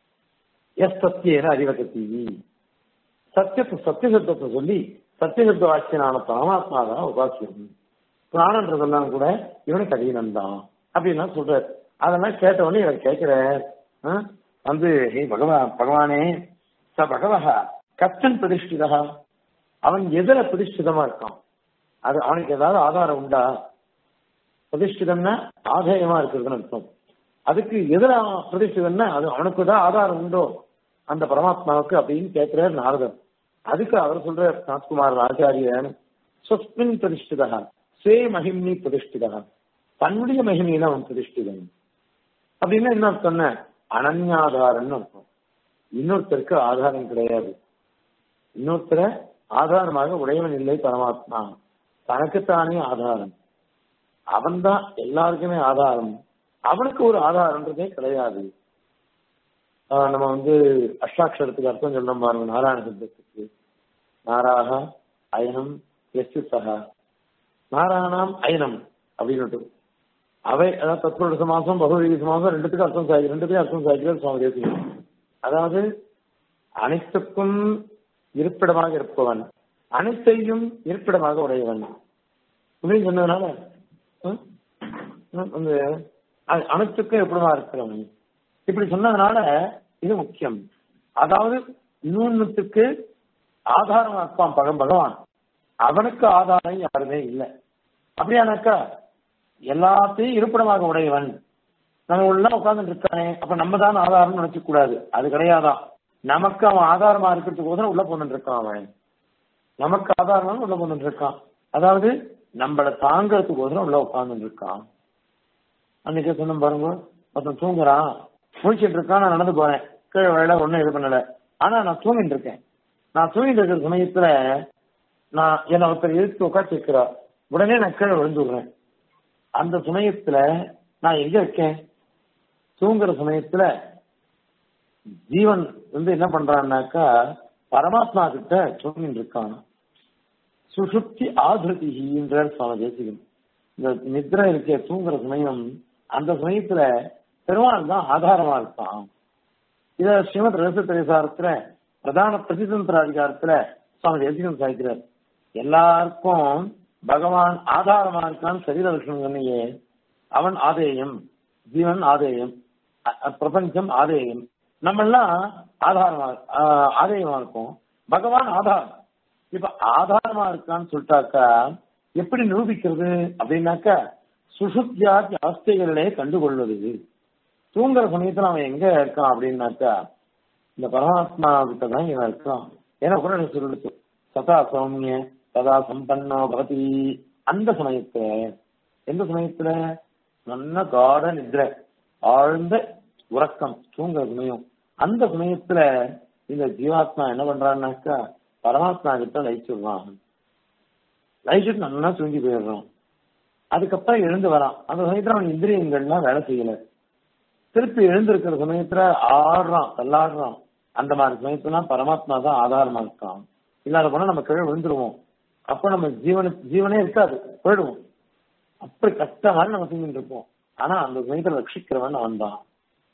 எஸ் சத்தியன அறிவகத்தி சத்தியத்தை சத்தியசத்தத்தை சொல்லி சத்தியசத்த வாக்கியனான பரமாத்மா தான் உபாசியம் பிராணன்றதெல்லாம் கூட இவனுக்கு அதீனம் தான் அப்படின்லாம் சொல்றாரு அதெல்லாம் கேட்ட உடனே இவர் கேட்கிறார் ஆ? வந்து ஹே பகவான் பகவானே ச பகவஹ கச்சன் பிரதிஷ்டிதா அவன் எதிர பிரதிஷ்டிதமா இருக்கான் அது அவனுக்கு ஏதாவது ஆதாரம் உண்டா பிரதிஷ்டிதம்னா ஆதாயமா இருக்கிறதுன்னு அர்த்தம் அதுக்கு எதிர பிரதிஷ்டிதம்னா அது அவனுக்கு தான் ஆதாரம் உண்டோ அந்த பரமாத்மாவுக்கு அப்படின்னு கேட்கிறார் நாரதர் அதுக்கு அவர் சொல்ற ராஜ்குமார் ஆச்சாரியன் சொஸ்மின் பிரதிஷ்டிதா ஸ்வே மகிம்னி பிரதிஷ்டிதா தன்னுடைய மகிமையில அவன் பிரதிஷ்டிதன் அப்படின்னா என்ன சொன்ன அனன்யாதாரம்னு அர்த்தம் இன்னொருத்தருக்கு ஆதாரம் கிடையாது இன்னொருத்தர ஆதாரமாக உடையவன் இல்லை பரமாத்மா தனக்குத்தானே ஆதாரம் அவன்தான் எல்லாருக்குமே ஆதாரம் அவனுக்கு ஒரு ஆதாரம்ன்றதே கிடையாது ஆஹ் நம்ம வந்து அஷ்டாட்சரத்துக்கு அர்த்தம் சொன்னோம் பாருங்க நாராயண சப்தத்துக்கு நாராக அயனம் எஸ்து சகா நாராயணாம் அயனம் அப்படின்னு அவை அதாவது தத்புருட சமாசம் பகுதி சமாசம் ரெண்டுத்துக்கும் அர்த்தம் சாய்க்கு ரெண்டுத்தையும் அர்த்தம் சாய்க்கிறது சுவாமி தேசியம் அதாவது அனைத்துக்கும் இருப்பிடமாக இருப்பவன் அனைத்தையும் இருப்பிடமாக உடையவன் அப்படின்னு சொன்னதுனால ஹம், ஹம், வந்து அ- அனைத்துக்கும் எப்படிமா இருக்கிறவன் இப்படி சொன்னதுனால இது முக்கியம் அதாவது இன்னொன்னுத்துக்கு ஆதாரம் இருப்பான் பகம் பகவான் அவனுக்கு ஆதாரம் யாருமே இல்லை அப்படியானாக்கா எல்லாத்தையும் இருப்பிடமாக உடையவன் நம்ம உள்ள உட்கார்ந்துட்டு இருக்கானே அப்ப நம்ம தான் ஆதாரம் நினைக்க கூடாது அது கிடையாதான் நமக்கு அவன் ஆதாரமா இருக்கிறதுக்கு உள்ள போட்டு இருக்கான் அவன் நமக்கு ஆதாரமா உள்ள போட்டு இருக்கான் அதாவது நம்மளை தாங்கிறதுக்கு உள்ள உட்கார்ந்து இருக்கான் அன்னைக்கு சொன்ன பாருங்க ஒருத்தன் தூங்குறான் முழிச்சிட்டு இருக்கான் நான் நடந்து போறேன் கீழே வேலை ஒண்ணும் இது பண்ணல ஆனா நான் தூங்கிட்டு இருக்கேன் நான் தூங்கிட்டு இருக்கிற சமயத்துல நான் என்ன ஒருத்தர் இழுத்து உட்காந்து வைக்கிறா உடனே நான் கீழே விழுந்துடுறேன் அந்த சமயத்துல நான் எங்க இருக்கேன் தூங்குற சமயத்துல ஜீவன் வந்து என்ன பண்றான்னாக்கா பரமாத்மா கிட்ட தூங்கிட்டு இருக்கான் சுஷுப்தி ஆதிருதின்றார் சுவாமி தேசிகன் இந்த நித்ரை இருக்க தூங்குற சமயம் அந்த சமயத்துல பெருமாள் தான் ஆதாரமா இருப்பான் இத ஸ்ரீமத் ரகசிய திரைசாரத்துல பிரதான பிரதிதந்திர அதிகாரத்துல சுவாமி தேசிகன் சாய்க்கிறார் எல்லாருக்கும் பகவான் ஆதாரமா இருக்கான்னு சரீர லட்சணம் சொன்னியே அவன் ஆதேயம் ஜீவன் ஆதேயம் அ- அ- பிரபஞ்சம் ஆதேயம் நம்ம எல்லாம் ஆதாரமா ஆ- ஆதேயமா இருக்கும் பகவான் ஆதாரம் இப்ப ஆதாரமா இருக்கான்னு சொல்லிட்டாக்கா எப்படி நிரூபிக்கிறது அப்படின்னாக்கா சுசுப்தியாதி அவஸ்தைகளிலே கண்டுகொள்வது தூங்குற சமயத்துல அவன் எங்க இருக்கான் அப்படின்னாக்கா இந்த பரமாத்மா கிட்ட தான் இவன் இருக்கான் ஏன்னா கூட சொல்லிட்டு சதா சௌமிய சதா சம்பன்னோ பகதி அந்த சமயத்துல எந்த சமயத்துல நல்ல காட நிద్ర ஆழ்ந்த உறக்கம் தூங்குற சமயம் அந்த சமயத்துல இந்த ஜீவாத்மா என்ன பண்றான்னாக்கா பரமாத்மா கிட்ட லயிச்சிடுறான் லயிச்சுட்டு நல்லா தூங்கி போயிடுறான் அதுக்கப்புறம் எழுந்து வரான் அந்த சமயத்துல அவன் இந்திரியங்கள்லாம் வேலை செய்யல திருப்பி எழுந்திருக்கிற சமயத்துல ஆடுறான் தள்ளாடுறான் அந்த மாதிரி சமயத்துல பரமாத்மா தான் ஆதாரமா இருக்கான் இல்லாத போனா நம்ம கீழே விழுந்துருவோம் அப்ப நம்ம ஜீவன ஜீவனே இருக்காது போயிடுவோம் அப்படி கஷ்டமான நம்ம தூங்கிட்டு இருப்போம் ஆனா அந்த சமயத்துல ரட்சிக்கிறவன் அவன் தான்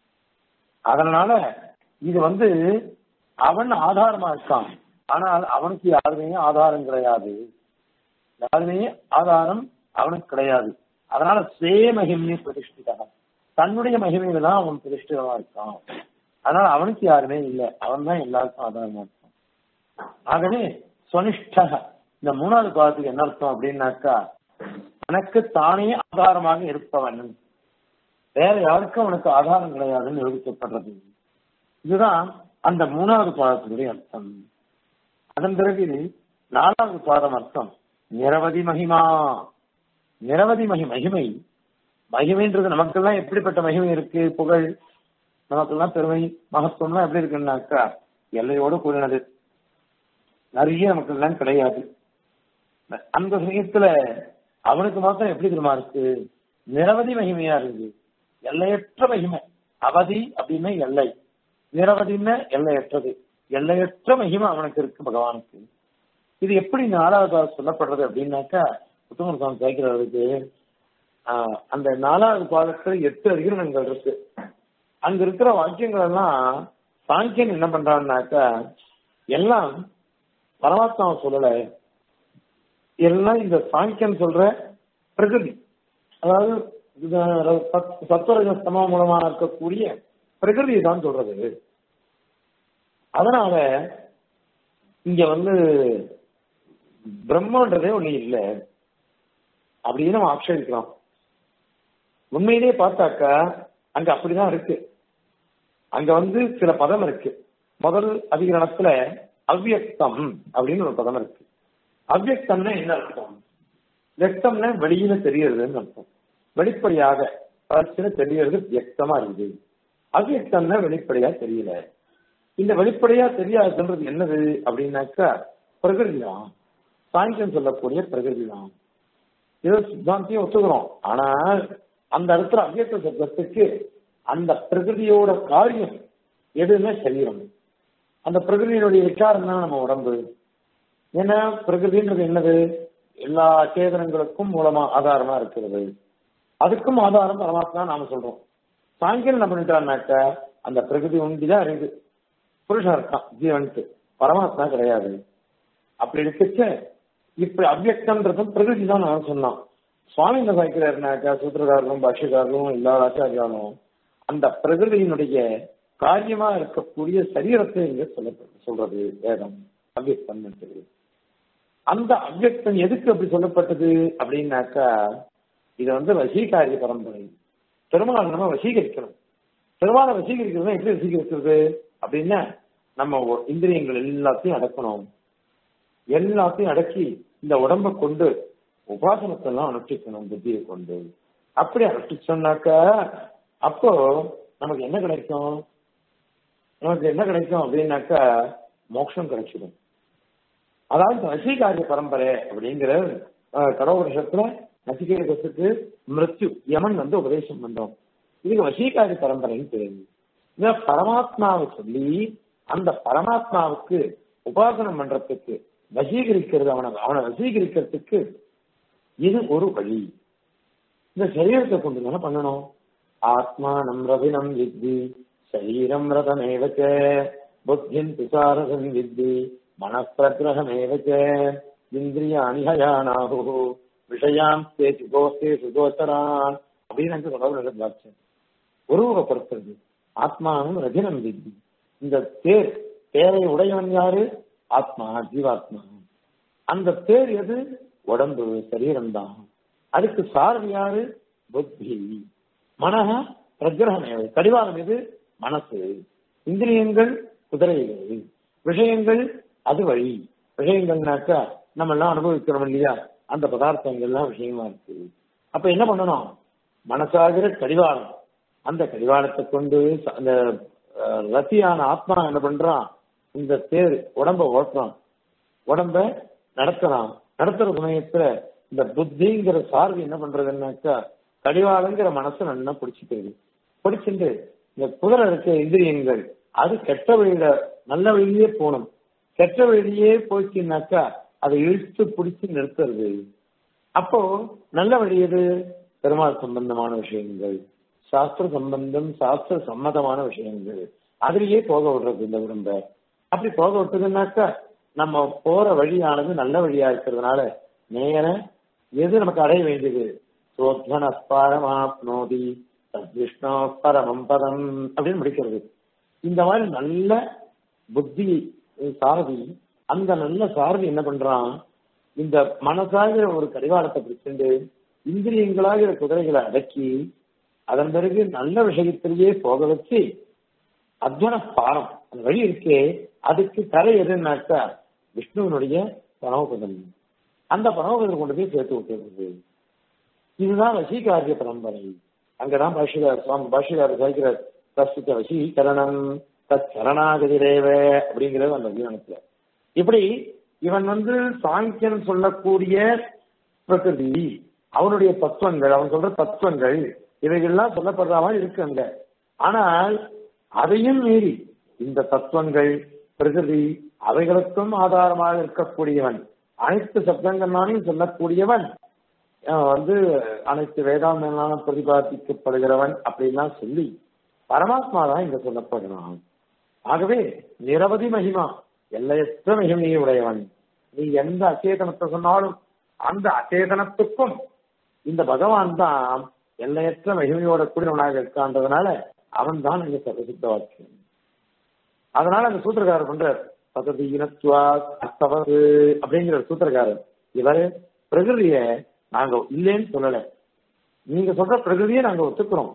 அதனால இது வந்து அவன் ஆதாரமா இருக்கான் ஆனால் அவனுக்கு யாருமே ஆதாரம் கிடையாது யாருமே ஆதாரம் அவனுக்கு கிடையாது அதனால சே மகிமையை பிரதிஷ்டிதாக தன்னுடைய மகிமையில தான் அவன் பிரதிஷ்டிதமா இருக்கான் அதனால அவனுக்கு யாருமே இல்லை அவன் தான் எல்லாருக்கும் ஆதாரமா இருக்கான் ஆகவே சுனிஷ்டக இந்த மூணாவது பாதத்துக்கு என்ன அர்த்தம் அப்படின்னாக்கா தனக்கு தானே ஆதாரமாக இருப்பவன் வேற யாருக்கும் அவனுக்கு ஆதாரம் கிடையாதுன்னு நிரூபிக்கப்படுறது இதுதான் அந்த மூணாவது பாதத்தினுடைய அர்த்தம் அதன் பிறகு நாலாவது பாதம் அர்த்தம் நிரவதி மகிமா நிரவதி மகி மகிமை மகிமைன்றது நமக்கெல்லாம் எப்படிப்பட்ட மகிமை இருக்கு புகழ் நமக்கெல்லாம் பெருமை மகத்துவம்லாம் எப்படி இருக்குன்னாக்கா எல்லையோடு கூடினது நிறைய நமக்கு எல்லாம் கிடையாது அந்த சமயத்துல அவனுக்கு மாத்திரம் எப்படி தெரியுமா இருக்கு நிரவதி மகிமையா இருக்கு எல்லையற்ற மகிமை அவதி அப்படின்னா எல்லை நிரவதின்னா எல்லையற்றது எல்லையற்ற மகிமை அவனுக்கு இருக்கு பகவானுக்கு இது எப்படி நாலாவது சொல்லப்படுறது அப்படின்னாக்கா புத்தமர் சுவாமி கேட்கிறவருக்கு அந்த நாலாவது பாதத்துல எட்டு அதிகரணங்கள் இருக்கு அங்க இருக்கிற வாக்கியங்கள் எல்லாம் சாங்கியன் என்ன பண்றான்னாக்கா எல்லாம் பரமாத்மாவை சொல்லல எல்லாம் இந்த சாங்கியன் சொல்ற பிரகிருதி அதாவது சத்வரஜ சம மூலமா இருக்கக்கூடிய பிரகிருதியை தான் சொல்றது அதனால இங்க வந்து பிரம்மன்றதே ஒண்ணு இல்லை அப்படின்னு நம்ம ஆட்சேபிக்கலாம் உண்மையிலேயே பார்த்தாக்கா அங்க அப்படிதான் இருக்கு அங்க வந்து சில பதம் இருக்கு முதல் அதிகரணத்துல அவ்வியக்தம் அப்படின்னு ஒரு பதம் இருக்கு அவ்வியக்தம்னா என்ன அர்த்தம் வியக்தம்னா வெளியில தெரியறதுன்னு அர்த்தம் வெளிப்படையாக பரிசுல தெரியறது வியக்தமா இருக்குது அவ்வியக்தம்னா வெளிப்படையா தெரியல இந்த வெளிப்படையா தெரியாதுன்றது என்னது அப்படின்னாக்கா பிரகிருதி தான் சாங்கியம் சொல்லக்கூடிய பிரகிருதி தான் ஏதோ சித்தாந்தியும் ஒத்துக்கிறோம் ஆனால் அந்த இடத்துல அவ்வியத்த சப்தத்துக்கு அந்த பிரகிருதியோட காரியம் எதுவுமே சரீரம் அந்த பிரகிருதியினுடைய விசாரம் தான் நம்ம உடம்பு ஏன்னா பிரகிருதின்றது என்னது எல்லா சேதனங்களுக்கும் மூலமா ஆதாரமா இருக்கிறது அதுக்கும் ஆதாரம் பரமாத்மா நாம சொல்றோம் சாயங்காலம் என்ன பண்ணிட்டான்னாக்க அந்த பிரகிருதி ஒன்றிதான் இருக்குது புருஷன் இருக்கான் ஜீவனுக்கு பரமாத்மா கிடையாது அப்படி இருக்கச்ச இப்படி அவ்வியக்தன்றதும் பிரகிருதி தான் நான் சொன்னான் சுவாமி என்ன சாய்க்கிறாருனாக்கா சூத்திரக்காரரும் பாஷ்யக்காரரும் எல்லா ஆச்சாரியாலும் அந்த பிரகிருதியினுடைய காரியமா இருக்கக்கூடிய சரீரத்தை இங்க சொல்ல சொல்றது வேதம் அவ்வியக்தம் அந்த அவ்வியக்தம் எதுக்கு அப்படி சொல்லப்பட்டது அப்படின்னாக்கா இது வந்து வசீகாரிய பரம்பரை பெருமாள் நம்ம வசீகரிக்கணும் பெருமாளை வசீகரிக்கிறது எப்படி வசீகரிக்கிறது அப்படின்னா நம்ம இந்திரியங்கள் எல்லாத்தையும் அடக்கணும் எல்லாத்தையும் அடக்கி இந்த உடம்ப கொண்டு உபாசனத்தை எல்லாம் அனுஷ்டிக்கணும் புத்தியை கொண்டு அப்படி அனுஷ்டிச்சோம்னாக்கா அப்போ நமக்கு என்ன கிடைக்கும் நமக்கு என்ன கிடைக்கும் அப்படின்னாக்கா மோட்சம் கிடைச்சிடும் அதாவது வசீகாரிய பரம்பரை அப்படிங்கிற கடவுஷத்துல நசிகேதத்துக்கு மிருத்யு யமன் வந்து உபதேசம் பண்றோம் இதுக்கு வசீகாரி பரம்பரைன்னு பேரு இந்த பரமாத்மாவை சொல்லி அந்த பரமாத்மாவுக்கு உபாசனம் பண்றதுக்கு வசீகரிக்கிறது அவனை அவனை வசீகரிக்கிறதுக்கு இது ஒரு வழி இந்த சரீரத்தை கொண்டு தானே பண்ணணும் ஆத்மானம் ரவினம் வித்தி சரீரம் ரதமேவச்ச புத்தின் துசாரசம் வித்தி மனப்பிரகிரகமேவச்ச இந்திரியாணி ஹயானாகு விஷயாம் தே சுகோஸ்தே சுகோத்தரான் அப்படின்னு எனக்கு தொடர்பு பார்த்து உருவகப்படுத்துறது ஆத்மாவும் ரஜினம் வித்தி இந்த தேர் தேரை உடையவன் யாரு ஆத்மா ஜீவாத்மா அந்த தேர் எது உடம்பு சரீரம் தான் அதுக்கு சாரதி யாரு புத்தி மனக பிரகிரகம் கடிவாளம் எது மனசு இந்திரியங்கள் குதிரைகள் விஷயங்கள் அது வழி விஷயங்கள்னாக்கா நம்ம எல்லாம் அனுபவிக்கிறோம் இல்லையா அந்த பதார்த்தங்கள்லாம் விஷயமா இருக்கு அப்ப என்ன பண்ணணும் மனசாகிற கடிவாளம் அந்த கடிவாளத்தை கொண்டு அந்த அஹ், ரத்தியான ஆத்மா என்ன பண்றான் இந்த தேர் உடம்ப ஓட்டுறான் உடம்ப நடத்துறான் நடத்துற சமயத்துல இந்த புத்திங்கிற சார்பு என்ன பண்றதுன்னாக்கா கடிவாளங்கிற மனசு நல்லா பிடிச்சிக்கிறது பிடிச்சிட்டு இந்த குதிரை இருக்க இந்திரியங்கள் அது கெட்ட வழியில நல்ல வழியிலே போகணும் கெட்ட வழியிலேயே போச்சுன்னாக்கா அதை இழுத்து பிடிச்சு நிறுத்துறது அப்போ நல்ல வழி எது பெருமாள் சம்பந்தமான விஷயங்கள் சாஸ்திர சம்பந்தம் சாஸ்திர சம்மதமான விஷயங்கள் அதுலயே போக விடுறது இந்த உடம்ப அப்படி போக விட்டதுன்னாக்கா நம்ம போற வழியானது நல்ல வழியா இருக்கிறதுனால நேர எது நமக்கு அடைய வேண்டியது சோத்வன பரமாப்னோதி தத்விஷ்ணோ பரமம் பதம் அப்படின்னு முடிக்கிறது இந்த மாதிரி நல்ல புத்தி சாரதி அந்த நல்ல சாரதி என்ன பண்றான் இந்த மனசாகிற ஒரு கடிவாளத்தை பிடிச்சிட்டு இந்திரியங்களாகிற குதிரைகளை அடக்கி அதன் பிறகு நல்ல விஷயத்திலேயே போக வச்சு அத்வன பாரம் அந்த வழி இருக்கே அதுக்கு கரை எதுனாக்கா விஷ்ணுவனுடைய பரமபதம் அந்த பரமபதம் கொண்டு போய் சேர்த்து விட்டுறது இதுதான் வசீகாரிய பரம்பரை அங்கதான் பாஷிகார் சுவாமி பாஷிகார் சாய்க்கிறார் பிரஸ்துத வசீகரணம் தத் சரணாகதிரேவ அப்படிங்கிறது அந்த வீரணத்துல இப்படி இவன் வந்து சாங்கியன் சொல்லக்கூடிய பிரகிருதி அவனுடைய தத்துவங்கள் அவன் சொல்ற தத்துவங்கள் இவைகள்லாம் சொல்லப்படுற மாதிரி இருக்கு அங்க ஆனால் அதையும் மீறி இந்த தத்துவங்கள் பிரகிருதி அவைகளுக்கும் ஆதாரமாக இருக்கக்கூடியவன் அனைத்து சப்தங்கள்னாலையும் சொல்லக்கூடியவன் அஹ் வந்து அனைத்து வேதாந்தங்களாலும் பிரதிபாதிக்கப்படுகிறவன் அப்படின்லாம் சொல்லி பரமாத்மா தான் இங்க சொல்லப்படுகிறான் ஆகவே நிரவதி மகிமா எல்லையற்ற மகிமையை உடையவன் நீ எந்த அச்சேதனத்தை சொன்னாலும் அந்த அச்சேதனத்துக்கும் இந்த பகவான் தான் எல்லையற்ற மகிமையோட கூடியவனாக இருக்கான்றதுனால அவன் தான் இங்க சர்வசித்த வாக்கியம் அதனால அந்த சூத்திரக்காரர் பண்றார் பதவி இனத்துவா அஸ்தவது அப்படிங்கிற சூத்திரக்காரர் இவர் பிரகிருதிய நாங்க இல்லைன்னு சொல்லல நீங்க சொல்ற பிரகிருதியை நாங்க ஒத்துக்கிறோம்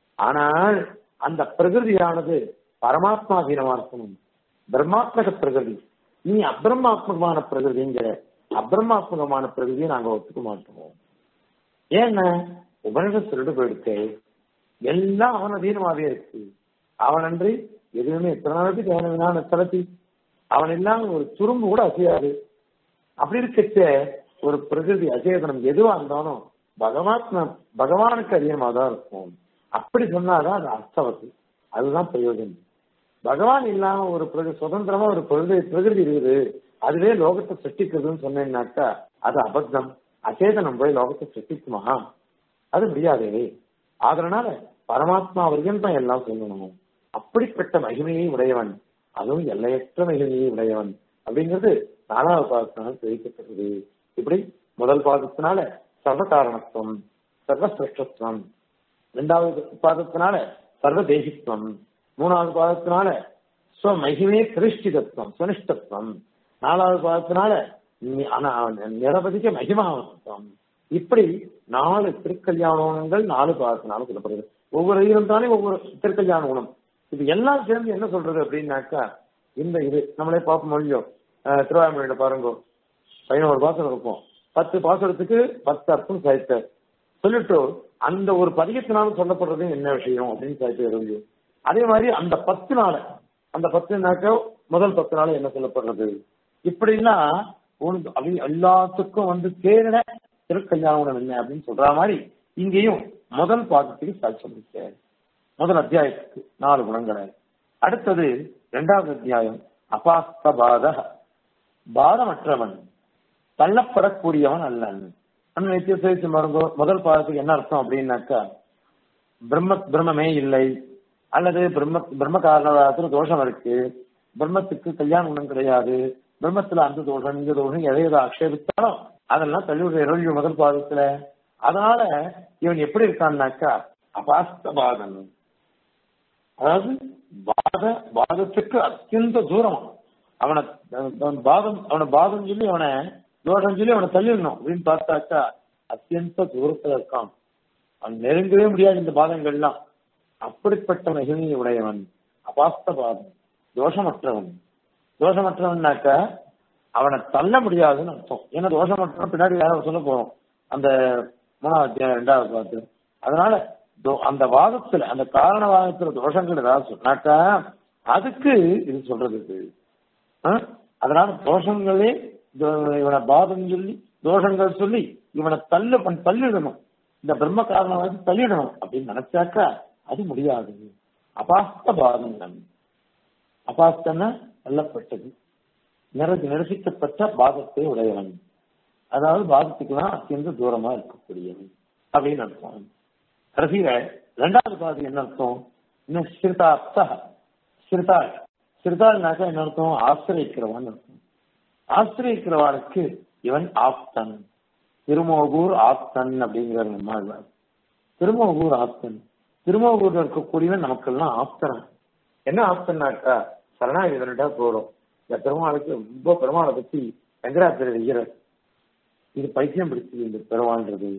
ஆனால் அந்த பிரகிருதியானது பரமாத்மாதீனமா இருக்கணும் பிரம்மாத்மக பிரகிருதி நீ அப்பிரமாத்மகமான பிரகிருதிங்கிற அப்பிரமாத்மகமான பிரகிருதியை நாங்க ஒத்துக்க மாட்டோம் ஏன்னா உபனிஷம் சொல்லிட்டு போயிடுச்சு எல்லாம் அவன் அதீனமாவே இருக்கு அவன் அன்றி எதுவுமே எத்தனை நாளைக்கு தேவையான தளத்தி அவன் இல்லாம ஒரு துரும்பு கூட அசையாது அப்படி இருக்கச்ச ஒரு பிரகிருதி அச்சேதனம் எதுவா இருந்தாலும் பகவாத்ம பகவானுக்கு அதிகமாக தான் இருக்கும் அப்படி சொன்னாதான் அது அர்த்தவத்து அதுதான் பிரயோஜனம் பகவான் இல்லாம ஒரு பிரகிருதி சுதந்திரமா ஒரு பிரகிருதி பிரகிருதி இருக்குது அதுவே லோகத்தை சிருஷ்டிக்கிறதுன்னு சொன்னேன்னாக்கா அது அபத்தம் அச்சேதனம் போய் லோகத்தை சிருஷ்டிக்குமா அது முடியாதே அதனால பரமாத்மா வரைக்கும் தான் எல்லாம் சொல்லணும் அப்படிப்பட்ட மகிமையை உடையவன் அதுவும் எல்லையற்ற மகிமையை உடையவன் அப்படிங்கிறது நாலாவது பாதத்தினால் தெரிவிக்கப்பட்டது இப்படி முதல் பாதத்தினால சர்வ காரணத்துவம் சர்வ சிருஷ்டத்துவம் இரண்டாவது பாதத்தினால சர்வ தேசித்துவம் மூணாவது பாதத்தினால ஸ்வ மகிமே கிருஷ்டிதத்துவம் சுனிஷ்டத்துவம் நாலாவது பாதத்தினால நி- ஆனா, நிரவதிக்க மகிமாவத்துவம் இப்படி நாலு திருக்கல்யாண குணங்கள் நாலு பாதத்தினால சொல்லப்படுது ஒவ்வொரு ஈரம் தானே ஒவ்வொரு திருக்கல்யாண குணம் இது எல்லாம் சேர்ந்து என்ன சொல்றது அப்படின்னாக்கா இந்த இது நம்மளே பார்ப்போம் மொழியோ திருவாரூரில பாருங்க பதினோரு பாசனம் இருக்கும் பத்து பாசனத்துக்கு பத்து அர்த்தம் சாய்த்த சொல்லிட்டு அந்த ஒரு பதிகத்தினாலும் சொல்லப்படுறது என்ன விஷயம் அப்படின்னு சாய்த்து எழுதி அதே மாதிரி அந்த பத்து நாள் அந்த பத்துனாக்க முதல் பத்து நாள் என்ன சொல்லப்படுறது இப்படிலாம் உனக்கு அப்படி எல்லாத்துக்கும் வந்து தேரிட திருக்கல்யாணம் என்ன அப்படின்னு சொல்ற மாதிரி இங்கேயும் முதல் பாதத்துக்கு சாட்சி சொல்லிருக்க முதல் அத்தியாயத்துக்கு நாலு குணங்களை அடுத்தது இரண்டாவது அத்தியாயம் அபாஸ்தபாத பாதமற்றவன் தள்ளப்படக்கூடியவன் அல்லன் நம்ம நித்திய சேவிச்சு பாருங்க முதல் பாதத்துக்கு என்ன அர்த்தம் அப்படின்னாக்கா பிரம்ம பிரம்மமே இல்லை அல்லது பிரம்ம பிரம்ம காரணத்துல தோஷம் இருக்கு பிரம்மத்துக்கு கல்யாண குணம் கிடையாது பிரம்மத்துல அந்த தோஷம் இந்த தோஷம் எதை எதை ஆக்ஷேபித்தாலும் அதெல்லாம் தள்ளிவிடுற இரவு முதல் பாதத்துல அதனால இவன் எப்படி இருக்கான்னாக்கா அபாஸ்தபாதன் அதாவது பாத பாதத்துக்கு அத்தியந்த தூரம் அவனை அவன் பாதம் அவனை பாதம் சொல்லி அவனை தோஷம் சொல்லி அவனை தள்ளிடணும் அப்படின்னு பார்த்தாக்கா அத்தியந்த தூரத்துல இருக்கான் அவன் நெருங்கவே முடியாது இந்த பாதங்கள்லாம் அப்படிப்பட்ட மகிமையை உடையவன் அபாஸ்த பாதம் தோஷமற்றவன் தோஷமற்றவன்னாக்க அவனை தள்ள முடியாதுன்னு அர்த்தம் ஏன்னா தோஷமற்றவன் பின்னாடி யாரும் சொல்ல போறோம் அந்த மூணாவது அத்தியாயம் ரெண்டாவது பார்த்து அதனால தோ- அந்த வாதத்துல அந்த காரணவாதத்துல தோஷங்கள் ஏதாவது சொன்னாக்கா அதுக்கு இது சொல்றது இது. ஆ? அதனால தோஷங்களே தோ- இவனை பாதம் சொல்லி தோஷங்கள் சொல்லி இவனை தள்ளு பண் தள்ளிடணும் இந்த பிரம்ம காரணவாதி தள்ளிடணும் அப்படின்னு நினைச்சாக்கா அது முடியாது அபாஸ்த பாதங்கள் அபாஸ்தன தள்ளப்பட்டது நிற நிரசிக்கப்பட்ட பாதத்தை உடையவன் அதாவது பாதத்துக்குலாம் அத்தியந்த தூரமா இருக்கக்கூடியவன் அப்படின்னு அர்த்தம் கடைசியில ரெண்டாவது பாதி என்ன அர்த்தம் இன்னும் சிறுதார்த்த சிறுதாள் சிறுதாள்னாக்கா என்ன அர்த்தம் ஆசிரியக்கிறவன் அர்த்தம் ஆசிரியக்கிறவாளுக்கு இவன் ஆப்தன் திருமோகூர் ஆப்தன் அப்படிங்கிற நம்மாழ்வார் திருமோகூர் ஆப்தன் திருமோகூர்ல இருக்கக்கூடியவன் நமக்கெல்லாம் ஆப்தனம் என்ன ஆப்தன்னாக்கா சரணாகிதன்டா போறோம் இந்த பெருமாளுக்கு ரொம்ப பெருமாளை பத்தி வெங்கடாத்திரி வைக்கிறார் இது பைத்தியம் பிடிச்சது இந்த பெருமாள்ன்றது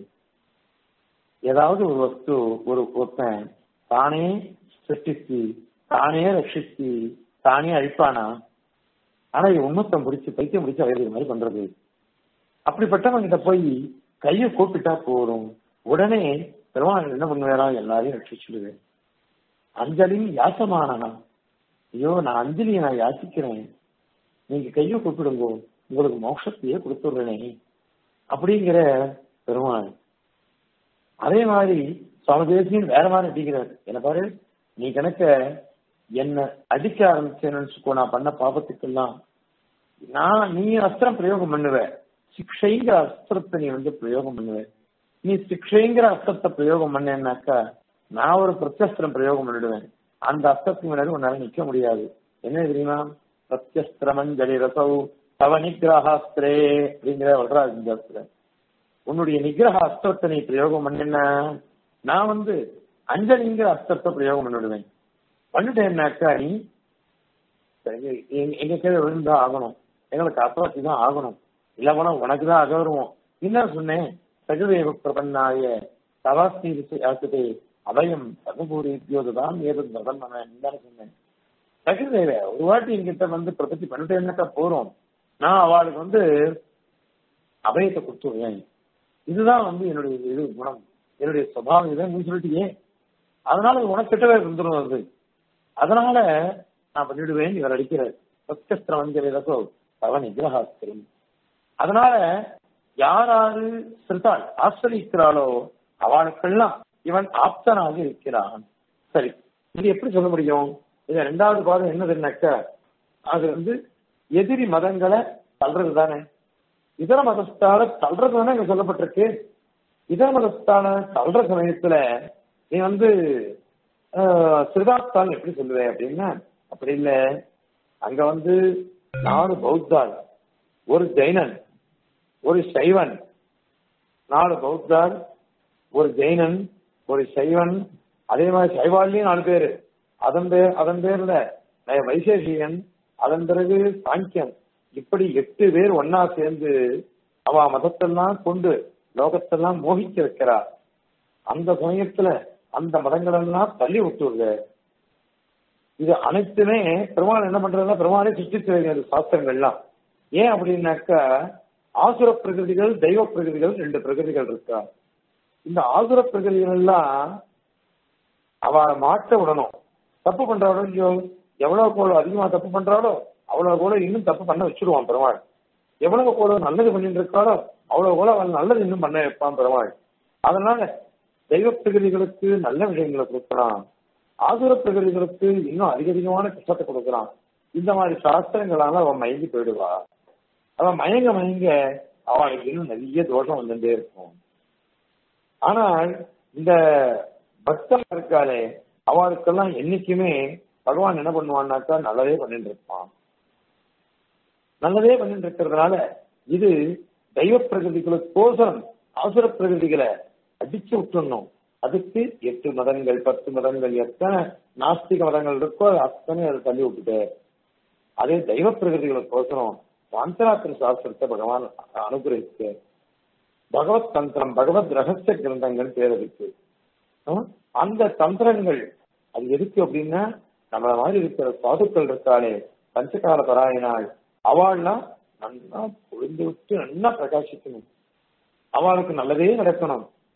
ஏதாவது ஒரு வஸ்து ஒரு ஒருத்தன் தானே சிருஷ்டிச்சு தானே ரட்சிச்சு தானே அழிப்பானா ஆனா இது உண்மத்தம் பிடிச்சு பைத்தியம் பிடிச்சு அழைக்கிற மாதிரி பண்றது அப்படிப்பட்டவங்க கிட்ட போய் கையை கூப்பிட்டா போதும் உடனே பெருமாள் என்ன பண்ணுவாரா எல்லாரையும் ரட்சிச்சுடுவேன் அஞ்சலியும் யாசமானா ஐயோ நான் அஞ்சலியை நான் யாசிக்கிறேன் நீங்க கையை கூப்பிடுங்கோ உங்களுக்கு மோட்சத்தையே கொடுத்துடுறேனே அப்படிங்கிற பெருமாள் அதே மாதிரி சுவாமி தேசியன் வேற மாதிரி அடிக்கிறார் என்ன பாரு நீ கணக்க என்ன அடிக்க ஆரம்பிச்சேன்னு வச்சுக்கோ நான் பண்ண பாபத்துக்கெல்லாம் நான் நீ அஸ்திரம் பிரயோகம் பண்ணுவ சிக்ஷைங்கிற அஸ்திரத்தை நீ வந்து பிரயோகம் பண்ணுவ நீ சிக்ஷைங்கிற அஸ்திரத்தை பிரயோகம் பண்ணேன்னாக்கா நான் ஒரு பிரத்யஸ்திரம் பிரயோகம் பண்ணிடுவேன் அந்த அஸ்திரத்துக்கு முன்னாடி உன்னால நிக்க முடியாது என்ன தெரியுமா பிரத்யஸ்திரமஞ்சலி ரசௌ தவ நிகிரகாஸ்திரே அப்படிங்கிற வல்றாஜ் உன்னுடைய நிகிரக அஸ்திரத்தை நீ பிரயோகம் பண்ணின நான் வந்து அஞ்சலிங்கிற அஸ்திரத்தை பிரயோகம் பண்ணிடுவேன் பண்ணிட்டேன்னாக்கா நீ எங்க- எங்க- எங்க கீழே விழுந்தா ஆகணும் எங்களுக்கு அசவாசி தான் ஆகணும் இல்ல போனா உனக்கு தான் அகருவோம் என்ன சொன்னேன் சகுதேவ பிரபன்னாய தவாஸ்தி ஆக்குதே அபயம் சகுபூரித்யோதுதான் ஏது மதம் நான் சொன்னேன் சகுதேவ ஒரு வாட்டி என்கிட்ட வந்து பிரபத்தி பண்ணிட்டேன்னாக்கா போறோம் நான் அவளுக்கு வந்து அபயத்தை கொடுத்துருவேன் இதுதான் வந்து என்னுடைய இது குணம் என்னுடைய சுபாவம் இதுதான் நீ சொல்லிட்டியே அதனால அது உனக்கு கிட்டவே வந்துடும் அது அதனால நான் பண்ணிடுவேன் இவர் அடிக்கிறார் சத்தியஸ்திரம் வஞ்சலிதோ தவ நிகிரகாஸ்திரம் அதனால யாராரு சிறுத்தாள் ஆசிரியிக்கிறாளோ அவளுக்கெல்லாம் இவன் ஆப்தனாக இருக்கிறான் சரி இது எப்படி சொல்ல முடியும் இது ரெண்டாவது பாதம் என்னதுன்னாக்க அது வந்து எதிரி மதங்களை தள்ளுறது தானே இதர மதஸ்தால தள்ளுறது தானே இங்க சொல்லப்பட்டிருக்கு இதர மதஸ்தான தள்ளுற சமயத்துல நீ வந்து ஆஹ், சிறுதாஸ்தான் எப்படி சொல்லுவ அப்படின்னா அப்படி இல்ல அங்க வந்து நாலு பௌத்தாள் ஒரு ஜெயினன் ஒரு சைவன் நாலு பௌத்தாள் ஒரு ஜெயினன் ஒரு சைவன் அதே மாதிரி சைவாள்லயும் நாலு பேரு அதன் பேர் அதன் பேர்ல நய- வைசேஷிகன் அதன் பிறகு சாங்கியன் இப்படி எட்டு பேர் ஒன்னா சேர்ந்து அவ மதத்தெல்லாம் கொண்டு லோகத்தெல்லாம் மோகிக்க வைக்கிறார் அந்த சமயத்துல அந்த மதங்களெல்லாம் தள்ளி விட்டுருது இது அனைத்துமே பெருமாள் என்ன பண்றதுன்னா பெருமாளே சிருஷ்டிச்சு வைக்கிறது சாஸ்திரங்கள்லாம் ஏன் அப்படின்னாக்கா ஆசுர பிரகிருதிகள் தெய்வ பிரகிருதிகள் ரெண்டு பிரகிருதிகள் இருக்கா இந்த ஆசுர பிரகிருதிகள் எல்லாம் அவளை மாட்ட விடணும் தப்பு பண்றாளோ இல்லையோ எவ்வளவு கூட அதிகமா தப்பு பண்றாளோ அவ்வளவு கூட இன்னும் தப்பு பண்ண வச்சிருவான் பெருமாள் எவ்வளவு கூட நல்லது பண்ணிட்டு இருக்காளோ அவ்வளவு கூட அவள் நல்லது இன்னும் பண்ண வைப்பான் பெருமாள் அதனால தெய்வ பிரகிருதிகளுக்கு நல்ல விஷயங்களை கொடுக்கலாம் ஆசுர பிரகிருதிகளுக்கு இன்னும் அதிக அதிகமான கஷ்டத்தை கொடுக்கலாம் இந்த மாதிரி சாஸ்திரங்களால அவன் மயங்கி போயிடுவா அவன் மயங்க மயங்க அவளுக்கு இன்னும் நிறைய தோஷம் வந்துட்டே இருக்கும் ஆனால் இந்த பக்தன் இருக்காளே அவளுக்கெல்லாம் என்னைக்குமே பகவான் என்ன பண்ணுவான்னாக்கா நல்லதே பண்ணிட்டு இருப்பான் நல்லதே பண்ணிட்டு இருக்கிறதுனால இது தெய்வ பிரகிருதிகளுக்கோசரம் அவசர பிரகிருதிகளை அடிச்சு விட்டுடணும் அதுக்கு எட்டு மதங்கள் பத்து மதங்கள் எத்தனை நாஸ்திக மதங்கள் இருக்கோ அது அத்தனை அதை தள்ளி விட்டுட்டு அதே தெய்வ பிரகிருதிகளுக்கோசரம் சாந்தராத்திரி சாஸ்திரத்தை பகவான் அனுகிரகிச்சு பகவத் தந்திரம் பகவத் ரகசிய கிரந்தங்கள் பேர் இருக்கு ஆ? அந்த தந்திரங்கள் அது எதுக்கு அப்படின்னா நம்மள மாதிரி இருக்கிற சாதுக்கள் இருக்காளே பஞ்சகால பராயணாள் அவள்லாம் நல்லா பொழிந்து விட்டு நல்லா பிரகாசிக்கணும் அவளுக்கு நல்லதே நடக்கணும்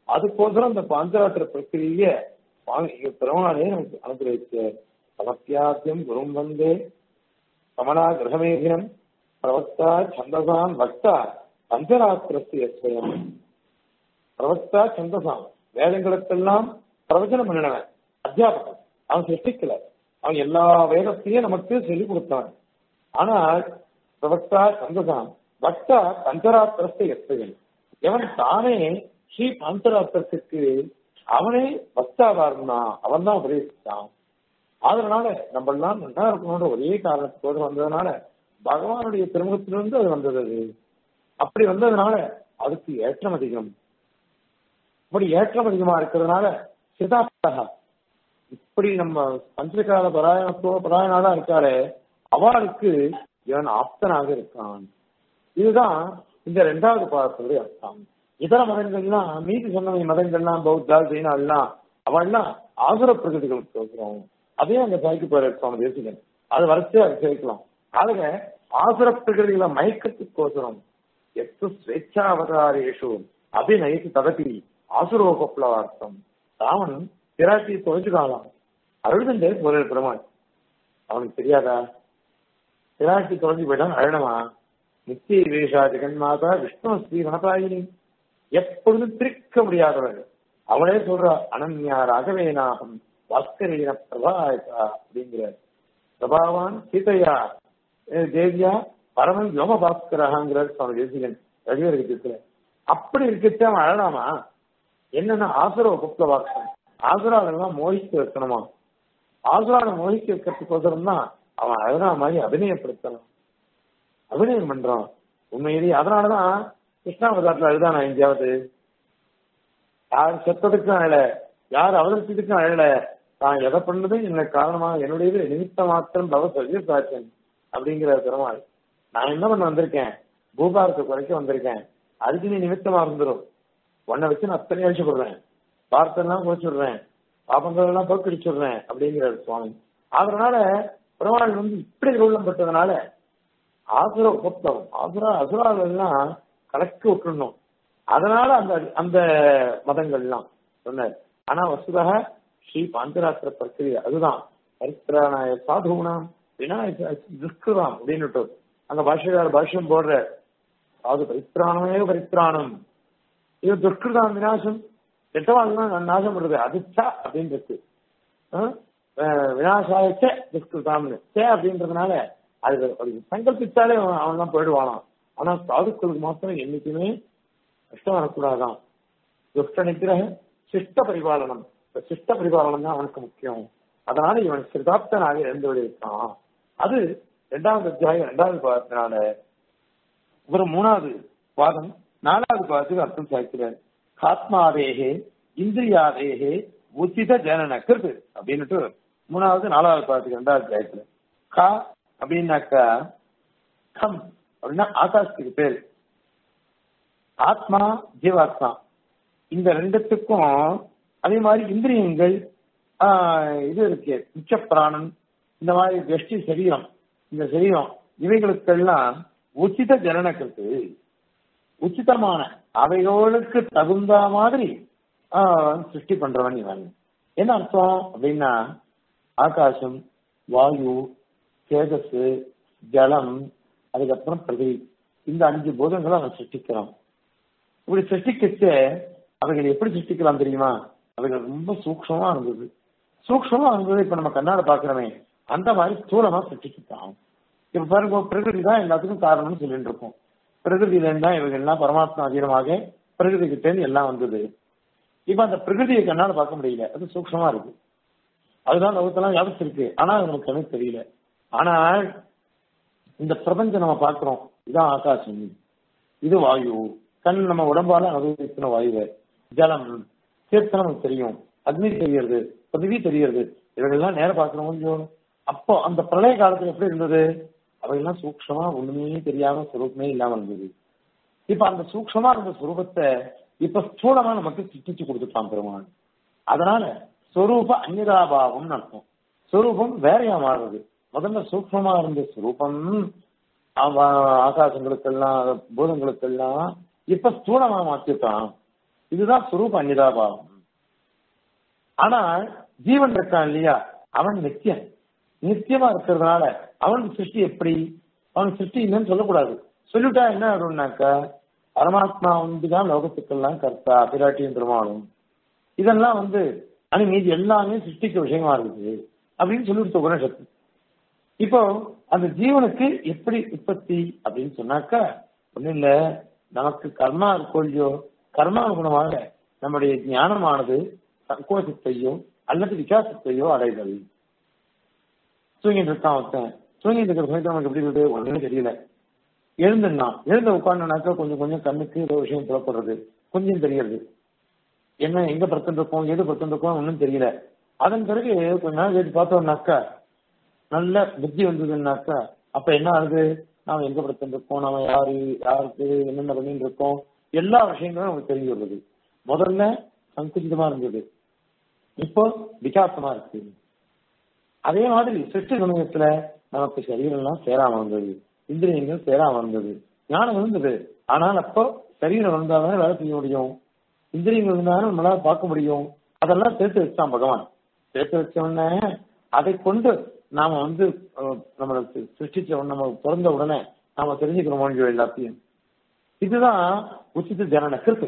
அதுக்கோசரம் இந்த பாஞ்சராத்திர பிரக்கிரிய பெருமானே நமக்கு அனுகிரகிச்சு சமத்தியாத்தியம் குரும் வந்தே கமலா கிரகமேதினம் பிரவக்தா சந்தசான் வக்தா பஞ்சராத்திரஸ்ய ஸ்வயம் பிரவக்தா சந்தசான் வேதங்களுக்கெல்லாம் பிரவச்சனம் பண்ணினவன் அத்தியாபகன் அவன் சிருஷ்டிக்கல அவன் எல்லா வேதத்தையும் நமக்கு சொல்லிக் கொடுத்தான் ஆனால் பிரவக்தா சந்தசான் வக்தா பஞ்சராத்திரஸ்ய எஸ்வயன் எவன் தானே ஸ்ரீ பஞ்சராத்திரத்துக்கு அவனே வக்தாவா இருந்தான் அவன் தான் உபதேசித்தான் அதனால நம்ம எல்லாம் நல்லா இருக்கணும்ன்ற ஒரே காரணத்துக்கோடு வந்ததுனால பகவானுடைய திருமுகத்திலிருந்து அது வந்தது அது அப்படி வந்ததுனால அதுக்கு ஏற்றம் அதிகம் இப்படி ஏற்றம் அதிகமா இருக்கிறதுனால சிதாப்தகா இப்படி நம்ம பஞ்சகால பராயணத்தோ பராயணாலா இருக்காரு அவளுக்கு இவன் ஆப்தனாக இருக்கான் இதுதான் இந்த ரெண்டாவது பாதத்துடைய அர்த்தம் இதர மதங்கள்லாம் மீதி சொன்ன மதங்கள்லாம் பௌத்தா ஜெயினாலாம் அவள்லாம் ஆசுர பிரகதிகளுக்கு இருக்கிறோம் அதையும் அங்க சாய்க்கு போற சுவாமி தேசிகன் அது வரைச்சே அதை சேர்க்கலாம் ஆளுங்க ஆசுர பிரகிருதிகளை மயக்கத்துக்கோசரம் எத்து ஸ்வேச்சாவதாரேஷு அபிநயித்து ததப்பி ஆசுரோபப்ளவார்த்தம் ராமன் பிராட்டி தொலைச்சுக்காலாம் அழுதுண்டே போற பெருமாள் அவனுக்கு தெரியாதா பிராட்டி தொலைஞ்சு போயிட்டான் அழனமா நித்திய வேஷா ஜெகன்மாதா விஷ்ணு ஸ்ரீ வனதாயினி எப்பொழுதும் பிரிக்க முடியாதவர் அவளே சொல்றா அனன்யா ராகவேனாகம் பாஸ்கரீன பிரபாயகா அப்படிங்கிற பிரபாவான் சீதையா தேவியா பரமன் யோம பாஸ்கரகாங்கிறார் சுவாமி தேசிகன் ரவிவர் இருக்கிற அப்படி இருக்கச்சு அவன் அழலாமா என்னன்னா ஆசுர குப்த வாக்கம் ஆசுராவெல்லாம் மோகிக்க வைக்கணுமா ஆசுராவை மோகிக்க வைக்கிறதுக்கோசரம் தான் அவன் அழகா மாதிரி அபிநயப்படுத்தணும் அபிநயம் பண்றான் உண்மையிலேயே அதனாலதான் கிருஷ்ணாவதாரத்தில் அழுதானா எங்கேயாவது யார் செத்ததுக்கும் அழல யார் அவதரிச்சதுக்கும் அழல தான் எதை பண்ணதும் எனக்கு காரணமா என்னுடையது நிமித்த மாத்திரம் பவ சொல்லி சாட்சன் அப்படிங்கிற பெருமாள் நான் என்ன பண்ண வந்திருக்கேன் பூபாரத்தை குறைக்க வந்திருக்கேன் அதுக்கு நீ நிமித்தமா இருந்துரும் உன்னை வச்சு நான் அத்தனை அழிச்சுடுறேன் பார்த்தெல்லாம் குறைச்சுடுறேன் பாபங்கள் எல்லாம் போக்கடிச்சுடுறேன் அப்படிங்கிற சுவாமி அதனால பெருமாள் வந்து இப்படி உள்ளம் பெற்றதுனால ஆசுர உபத்தம் ஆசுரா அசுரால் எல்லாம் கலக்கி விட்டுடணும் அதனால அந்த அந்த மதங்கள்லாம் சொன்னார் ஆனா வசுதாக ஸ்ரீ பாஞ்சராத்திர பிரக்கிரியா அதுதான் பரித்ராணாய சாதுகுணாம் விநாயக துஷ்கிருதாம் அப்படின்னு அங்க பாஷ்யக்கார பாஷ்யம் போடுற சாது பரித்ராணமே பரித்ராணம் இது துஷ்கிருதாம் விநாசம் கெட்டவாங்க நாசம் பண்றது அதுச்சா அப்படின்னு இருக்கு விநாசாயச்ச துஷ்கிருதாம்னு சே அப்படின்றதுனால அது அது சங்கல்பிச்சாலே அவன் தான் போயிடுவானாம் ஆனா சாதுக்களுக்கு மாத்திரம் என்னைக்குமே கஷ்டம் வரக்கூடாதான் துஷ்ட நிகிரக சிஷ்ட பரிபாலனம் சிஷ்ட பரிபாலனம் தான் அவனுக்கு முக்கியம் அதனால இவன் சிறுதாப்தனாக இருந்து இருக்கான் அது இரண்டாவது அத்தியாயம் இரண்டாவது பாதத்தினால ஒரு மூணாவது பாதம் நாலாவது பாதத்துக்கு அர்த்தம் சாய்க்கிறார் ஆத்மாவேகே இந்திரியாவேகே உச்சித ஜனன கிருது அப்படின்னுட்டு மூணாவது நாலாவது பாதத்துக்கு ரெண்டாவது அத்தியாயத்துல கா அப்படின்னாக்கா கம் அப்படின்னா ஆகாசத்துக்கு பேரு ஆத்மா ஜீவாத்மா இந்த ரெண்டுத்துக்கும் அதே மாதிரி இந்திரியங்கள் இது இருக்கு உச்ச பிராணன் இந்த மாதிரி வெஷ்டி சரீரம் இந்த சரீரம் இவைகளுக்கெல்லாம் உச்சித ஜனனக்கிறது உச்சிதமான அவைகளுக்கு தகுந்த மாதிரி சிருஷ்டி பண்றவன் இவன் என்ன அர்த்தம் அப்படின்னா ஆகாசம் வாயு தேஜஸ் ஜலம் அதுக்கப்புறம் பிரதி இந்த அஞ்சு பூதங்களை அவன் சிருஷ்டிக்கிறான் இப்படி சிருஷ்டிக்கச்சு அவைகள் எப்படி சிருஷ்டிக்கலாம் தெரியுமா அவைகள் ரொம்ப சூக்ஷமா இருந்தது சூக்ஷமா இருந்தது இப்ப நம்ம கண்ணால பாக்குறோமே அந்த மாதிரி ஸ்தூலமா சிருஷ்டிக்கிட்டான் இப்ப பாருங்க பிரகிருதி தான் எல்லாத்துக்கும் காரணம்னு சொல்லிட்டு இருக்கோம் பிரகிருதியில இருந்தா இவைகள்லாம் பரமாத்மா அதீனமாக பிரகிருதி கிட்ட இருந்து எல்லாம் வந்தது இப்ப அந்த பிரகிருதியை கண்ணால பார்க்க முடியல அது சூக்ஷமா இருக்கு அதுதான் லோகத்தெல்லாம் வியாபிச்சிருக்கு ஆனா அது நமக்கு கணக்கு தெரியல ஆனால் இந்த பிரபஞ்சம் நம்ம பார்க்கிறோம் இதான் ஆகாசம் இது வாயு கண் நம்ம உடம்பால அனுபவிக்கிற வாயுவை ஜலம் சேர்த்து நமக்கு தெரியும் அக்னி தெரியறது பதிவி தெரியறது இவைகள்லாம் நேரம் பார்க்கணும் கொஞ்சம் அப்போ அந்த பிரளய காலத்துல எப்படி இருந்தது அவையெல்லாம் சூக்ஷமா ஒண்ணுமே தெரியாம சுரூபமே இல்லாம இருந்தது இப்ப அந்த சூக்ஷமா இருந்த சுரூபத்தை இப்ப ஸ்தூலமா நமக்கு சிட்டிச்சு கொடுத்துட்டான் பெருமான் அதனால ஸ்வரூப அந்நிதாபாவம் அர்த்தம் ஸ்வரூபம் வேறையா மாறுறது முதல்ல சூக்மமா இருந்த ஸ்வரூபம் ஆகாசங்களுக்கெல்லாம் பூதங்களுக்கெல்லாம் இப்ப ஸ்தூலமா மாத்திட்டான் இதுதான் சுரூப அந்நிதாபாவம் ஆனால் ஜீவன் இருக்கான் இல்லையா அவன் நித்தியன் நித்தியமா இருக்கிறதுனால அவனுக்கு சிருஷ்டி எப்படி அவன் சிருஷ்டி இல்லைன்னு சொல்லக்கூடாது சொல்லிட்டா என்ன ஆகும்னாக்கா பரமாத்மா வந்துதான் லோகத்துக்கெல்லாம் கர்த்தா பிராட்டியும் பெருமாளும் இதெல்லாம் வந்து ஆனா மீதி எல்லாமே சிருஷ்டிக்க விஷயமா இருக்குது அப்படின்னு சொல்லிட்டு உபனிஷத்து இப்போ அந்த ஜீவனுக்கு எப்படி உற்பத்தி அப்படின்னு சொன்னாக்கா ஒண்ணு இல்ல நமக்கு கர்மா இருக்கொள்ளியோ கர்மானுகுணமாக நம்முடைய ஞானமானது சங்கோச்சத்தையோ அல்லது விகாசத்தையோ அடைதல் தூங்கிட்டு இருக்கான் ஒருத்தன் தூங்கிட்டு இருக்கிற சமயத்தில் நமக்கு எப்படி இருக்கு ஒண்ணுமே தெரியல எழுந்துனான் எழுந்த உட்காந்துனாக்கா கொஞ்சம் கொஞ்சம் கண்ணுக்கு ஏதோ விஷயம் புறப்படுறது கொஞ்சம் தெரியறது என்ன எங்க படுத்துட்டு இருக்கோம் எது படுத்துட்டு இருக்கோம் ஒன்றும் தெரியல அதன் பிறகு கொஞ்ச நாள் கழிச்சு பார்த்தோம்னாக்கா நல்ல புத்தி வந்ததுன்னாக்கா அப்ப என்ன ஆகுது நாம எங்க படுத்துட்டு இருக்கோம் நாம யாரு யாருக்கு என்னென்ன பண்ணிட்டு இருக்கோம் எல்லா விஷயங்களும் நமக்கு தெரிய வருது முதல்ல சங்குச்சிதமா இருந்தது இப்போ விகாசமா இருக்கு அதே மாதிரி சிருஷ்டி சமயத்துல நமக்கு சரீரம்லாம் சேராம வந்தது இந்திரியங்கள் சேராம வந்தது ஞானம் இருந்தது ஆனால் அப்போ சரீரம் வந்தாதானே வேலை செய்ய முடியும் இந்திரியங்கள் இருந்தாலும் நம்மளால பார்க்க முடியும் அதெல்லாம் சேர்த்து வச்சான் பகவான் சேர்த்து வச்ச உடனே அதை கொண்டு நாம வந்து அஹ், நம்மளை சி- சிருஷ்டிச்ச உடனே நம்ம பிறந்த உடனே நாம தெரிஞ்சுக்கிறோம் மொழியோ எல்லாத்தையும் இதுதான் உச்சித ஜனன கிருத்து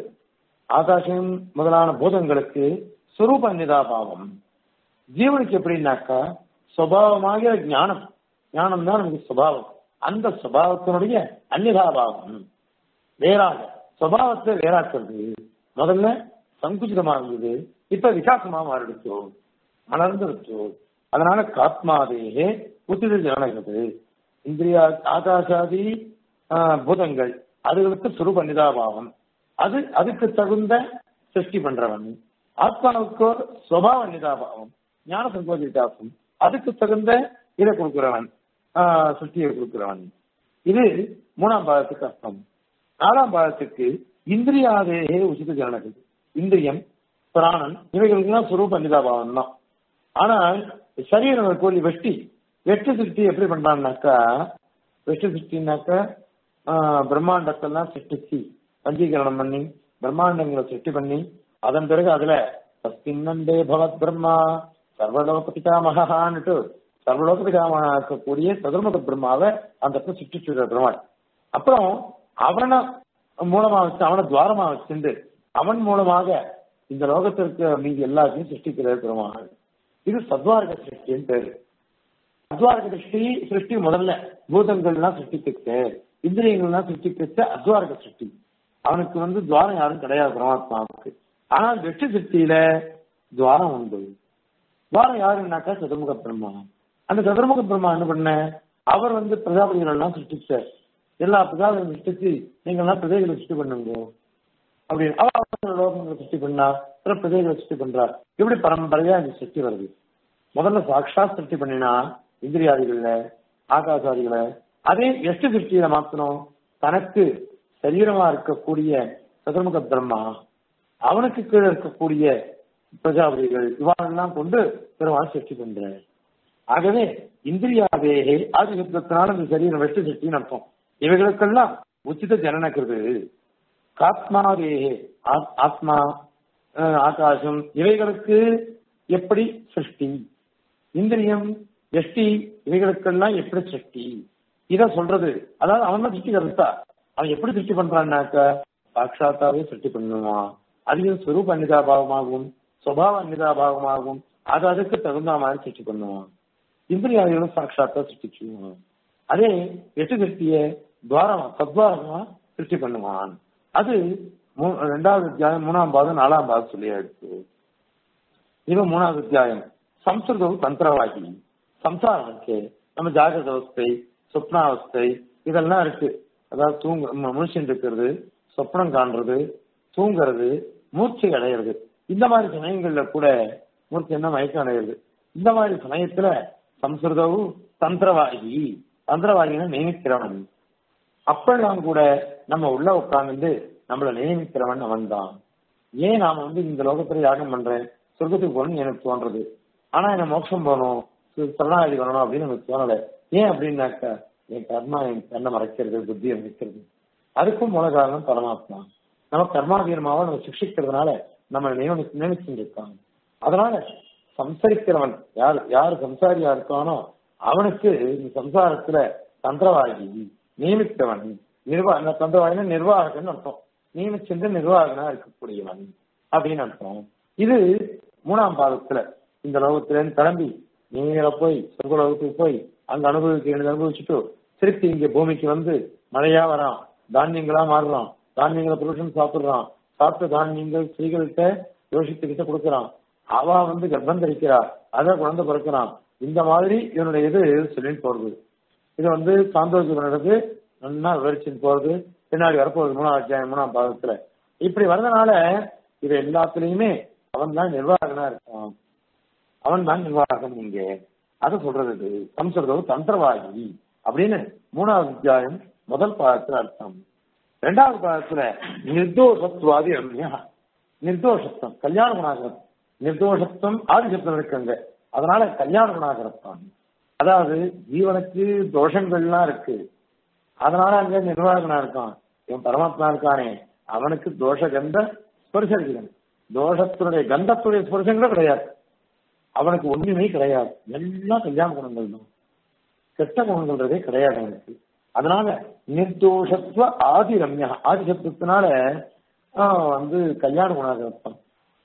ஆகாசம் முதலான பூதங்களுக்கு சுரூப நிதாபாவம் ஜீவனுக்கு எப்படின்னாக்கா சுபாவமாக ஞானம் ஞானம் தான் நமக்கு சுபாவம் அந்த சுபாவத்தினுடைய அந்நிதாபாவம் வேறாக சுபாவத்தை வேறாக்குறது முதல்ல சங்குச்சிதமா இருந்தது இப்ப விகாசமா மாறிடுச்சோ மலர்ந்துடுச்சோ அதனால காத்மாதேகே உச்சித ஜனகிறது இந்திரியா ஆகாசாதி ஆஹ், பூதங்கள் அதுகளுக்கு சுரூப நிதாபாவம் அது அதுக்கு தகுந்த சிருஷ்டி பண்றவன் ஆத்மாவுக்கு சுவாவ நிதாபாவம் ஞான சங்கோஜிதாசம் அதுக்கு தகுந்த இதை கொடுக்கிறவன் ஆஹ், சிருஷ்டியை கொடுக்கிறவன் இது மூணாம் பாகத்துக்கு அர்த்தம் நாலாம் பாகத்துக்கு இந்திரியாதேகே உச்சித ஜனகிறது இந்திரியம் பிராணன் இவைகளுக்கெல்லாம் சுரூப நிதாபாவம் தான் ஆனால் சரீரம் கோழி வெட்டி வெட்டு சிருஷ்டி எப்படி பண்றான்னாக்கா வெட்டு சிருஷ்டினாக்கா ஆஹ், பிரம்மாண்டத்தெல்லாம் சிருஷ்டிச்சு பஞ்சீகரணம் பண்ணி பிரம்மாண்டங்களை சிருஷ்டி பண்ணி அதன் பிறகு அதுல தஸ்மின்னண்டே பவத் பிரம்மா சர்வலோக பிதாமகான்னுட்டு சர்வலோக பிதாமகா இருக்கக்கூடிய சதுர்முக பிரம்மாவை அந்த இடத்துல சிருஷ்டிச்சு பெருமாள் அப்புறம் அவனை மூலமா வச்சு அவனை துவாரமா வச்சுண்டு அவன் மூலமாக இந்த லோகத்திற்கு மீதி எல்லாத்தையும் சிருஷ்டிக்கிறார் பெருமாள் இது சத்வார்க சிருஷ்டின்னு பேரு அத்வார்க சிருஷ்டி சிருஷ்டி முதல்ல பூதங்கள்லாம் சிருஷ்டிக்கிச்சு இந்திரியங்கள்லாம் சிருஷ்டிக்கிச்சு அத்வார்க சிருஷ்டி அவனுக்கு வந்து துவாரம் யாரும் கிடையாது பரமாத்மாவுக்கு ஆனால் வெற்றி சிருஷ்டியில துவாரம் உண்டு துவாரம் யாருன்னாக்கா சதுர்முக பிரம்மா அந்த சதுர்முக பிரம்மா என்ன பண்ண அவர் வந்து பிரஜாபதிகள் எல்லாம் சிருஷ்டிச்சார் எல்லா பிரஜாபதிகளும் சிருஷ்டிச்சு நீங்க எல்லாம் பிரஜைகளை சிருஷ்டி பண்ணுங்க அப்படின்னு அவ அவர் லோகங்களை சிருஷ்டி பண்ணா அப்புறம் பிரஜைகளை சிருஷ்டி பண்றார் இப்படி பரம்பரையா இந்த சிருஷ்டி வருது முதல்ல சாட்சா சிருஷ்டி பண்ணினா இந்திரியாதிகள்ல ஆகாசாதிகளை அதே எஷ்ட சிருஷ்டியில மாத்தணும் தனக்கு சரீரமா இருக்கக்கூடிய சதுர்முக பிரம்மா அவனுக்கு கீழே இருக்கக்கூடிய பிரஜாபதிகள் இவாளெல்லாம் கொண்டு பெருமாள் சிருஷ்டி பண்றார் ஆகவே இந்திரியாதேகே ஆதிசப்தத்தினால இந்த சரீரம் வெட்டு சிருஷ்டின்னு அர்த்தம் இவைகளுக்கெல்லாம் உச்சித ஜனனக்கிறது காத்மாதேகே ஆத்- ஆத்மா அஹ், ஆகாசம் இவைகளுக்கு எப்படி சிருஷ்டி இந்திரியம் எஷ்டி இவைகளுக்கெல்லாம் எப்படி சிருஷ்டி இத சொல்றது அதாவது அவன் தான் சிருஷ்டி கருத்தா அவன் எப்படி சிருஷ்டி பண்றான்னாக்க சாட்சாத்தாவே சிருஷ்டி பண்ணுவான் அதிகம் சுரூப அன்னிதாபாவமாகவும் சுபாவ அன்னிதாபாவமாகவும் அது அதுக்கு தகுந்த மாதிரி சிருஷ்டி பண்ணுவான் இந்திரியாதிகளும் சாட்சாத்தா சிருஷ்டிச்சுவான் அதே எட்டு சிருஷ்டிய துவாரமா சத்வாரமா சிருஷ்டி பண்ணுவான் அது மூ- ரெண்டாவது அத்தியாயம் மூணாம் பாதம் நாலாம் பாதம் சொல்லி எடுத்து இவன் மூணாவது அத்தியாயம் சம்ஸ்கிருதம் தந்திரவாகி சம்சாரம் இருக்கு நம்ம ஜாகிரத அவஸ்தை சொப்னாவஸ்தை இதெல்லாம் இருக்கு அதாவது தூங்க ம- மனுஷன் இருக்கிறது சொப்னம் காண்றது தூங்குறது மூர்ச்சை அடையிறது இந்த மாதிரி சமயங்கள்ல கூட மூர்ச்சை என்ன மயக்கம் அடையிறது இந்த மாதிரி சமயத்துல சம்ஸ்கிருதவும் தந்திரவாகி தந்திரவாகின நியமிக்கிறவன் அப்பெல்லாம் கூட நம்ம உள்ள உட்கார்ந்து நம்மள நியமிக்கிறவன் அவன்தான் ஏன் நாம வந்து இந்த லோகத்துல யாகம் பண்றேன் சொர்க்கத்துக்கு போகணும்னு எனக்கு தோன்றது ஆனா என்ன மோட்சம் போகணும் சு- சரணாகதி வரணும் அப்படின்னு எனக்கு தோணல ஏன் அப்படின்னாக்கா என் கர்மா என் கண்ணை மறைக்கிறது புத்தியை மறைக்கிறது அதுக்கும் மூல காரணம் பரமாத்மா நம்ம கர்மாதீனமாக நம்ம சிக்ஷிக்கிறதுனால நம்ம நியமி நியமிச்சுருக்காங்க அதனால சம்சரிக்கிறவன் யார் யார் சம்சாரியா இருக்கானோ அவனுக்கு இந்த சம்சாரத்துல தந்திரவாகி நியமித்தவன் நிர்வா அந்த தந்திரவாகினா நிர்வாகம்னு அர்த்தம் நியமிச்சிருந்து நிர்வாகனா இருக்கக்கூடியவன் அப்படின்னு அர்த்தம் இது மூணாம் பாதத்துல இந்த லோகத்துல இருந்து கிளம்பி நீங்கள போய் சொர்க்கலோகத்துக்கு போய் அங்க அனுபவிக்க வேண்டியது அனுபவிச்சுட்டு திருப்பி இங்க பூமிக்கு வந்து மழையா வரான் தானியங்களா மாறுறான் தானியங்களை புருஷன் சாப்பிடுறான் சாப்பிட்ட தானியங்கள் ஸ்திரீகள்கிட்ட யோசித்துக்கிட்ட கொடுக்கறான் அவ வந்து கர்ப்பம் தரிக்கிறா அத குழந்தை பிறக்கிறான் இந்த மாதிரி இவனுடைய இது சொல்லிட்டு போறது இது வந்து சாந்தோஷம் நடந்து நல்லா விவரிச்சுட்டு போறது பின்னாடி வரப்போகுது மூணாம் அத்தியாயம் மூணாம் பாகத்துல இப்படி வர்றதுனால இது எல்லாத்துலயுமே அவன் தான் நிர்வாகனா இருக்கான் அவன் தான் நிர்வாகம் இங்க அதை சொல்றது இது சம்ஸ்கிருதம் தந்திரவாகி அப்படின்னு மூணாவது அத்தியாயம் முதல் பாகத்துல அர்த்தம் ரெண்டாவது பாகத்துல நிர்தோஷத்துவாதி ரம்யா நிர்தோஷத்துவம் கல்யாண குணாகரம் நிர்தோஷத்துவம் ஆதிசப்தம் இருக்குங்க அதனால கல்யாண குணாகரத்தான் அதாவது ஜீவனுக்கு தோஷங்கள்லாம் இருக்கு அதனால அங்க நிர்வாகனா இருக்கான் இவன் பரமாத்மா இருக்கானே அவனுக்கு தோஷ கந்த ஸ்பர்சம் தோஷத்தினுடைய கந்தத்துடைய ஸ்பர்சம் கூட கிடையாது அவனுக்கு ஒண்ணுமே கிடையாது எல்லாம் கல்யாண குணங்கள் தான் கெட்ட குணங்கள்ன்றதே கிடையாது அவனுக்கு அதனால நிர்தோஷத்துவ ஆதி ரம்யா ஆதி சப்தத்தினால வந்து கல்யாண குணாகரத்தம்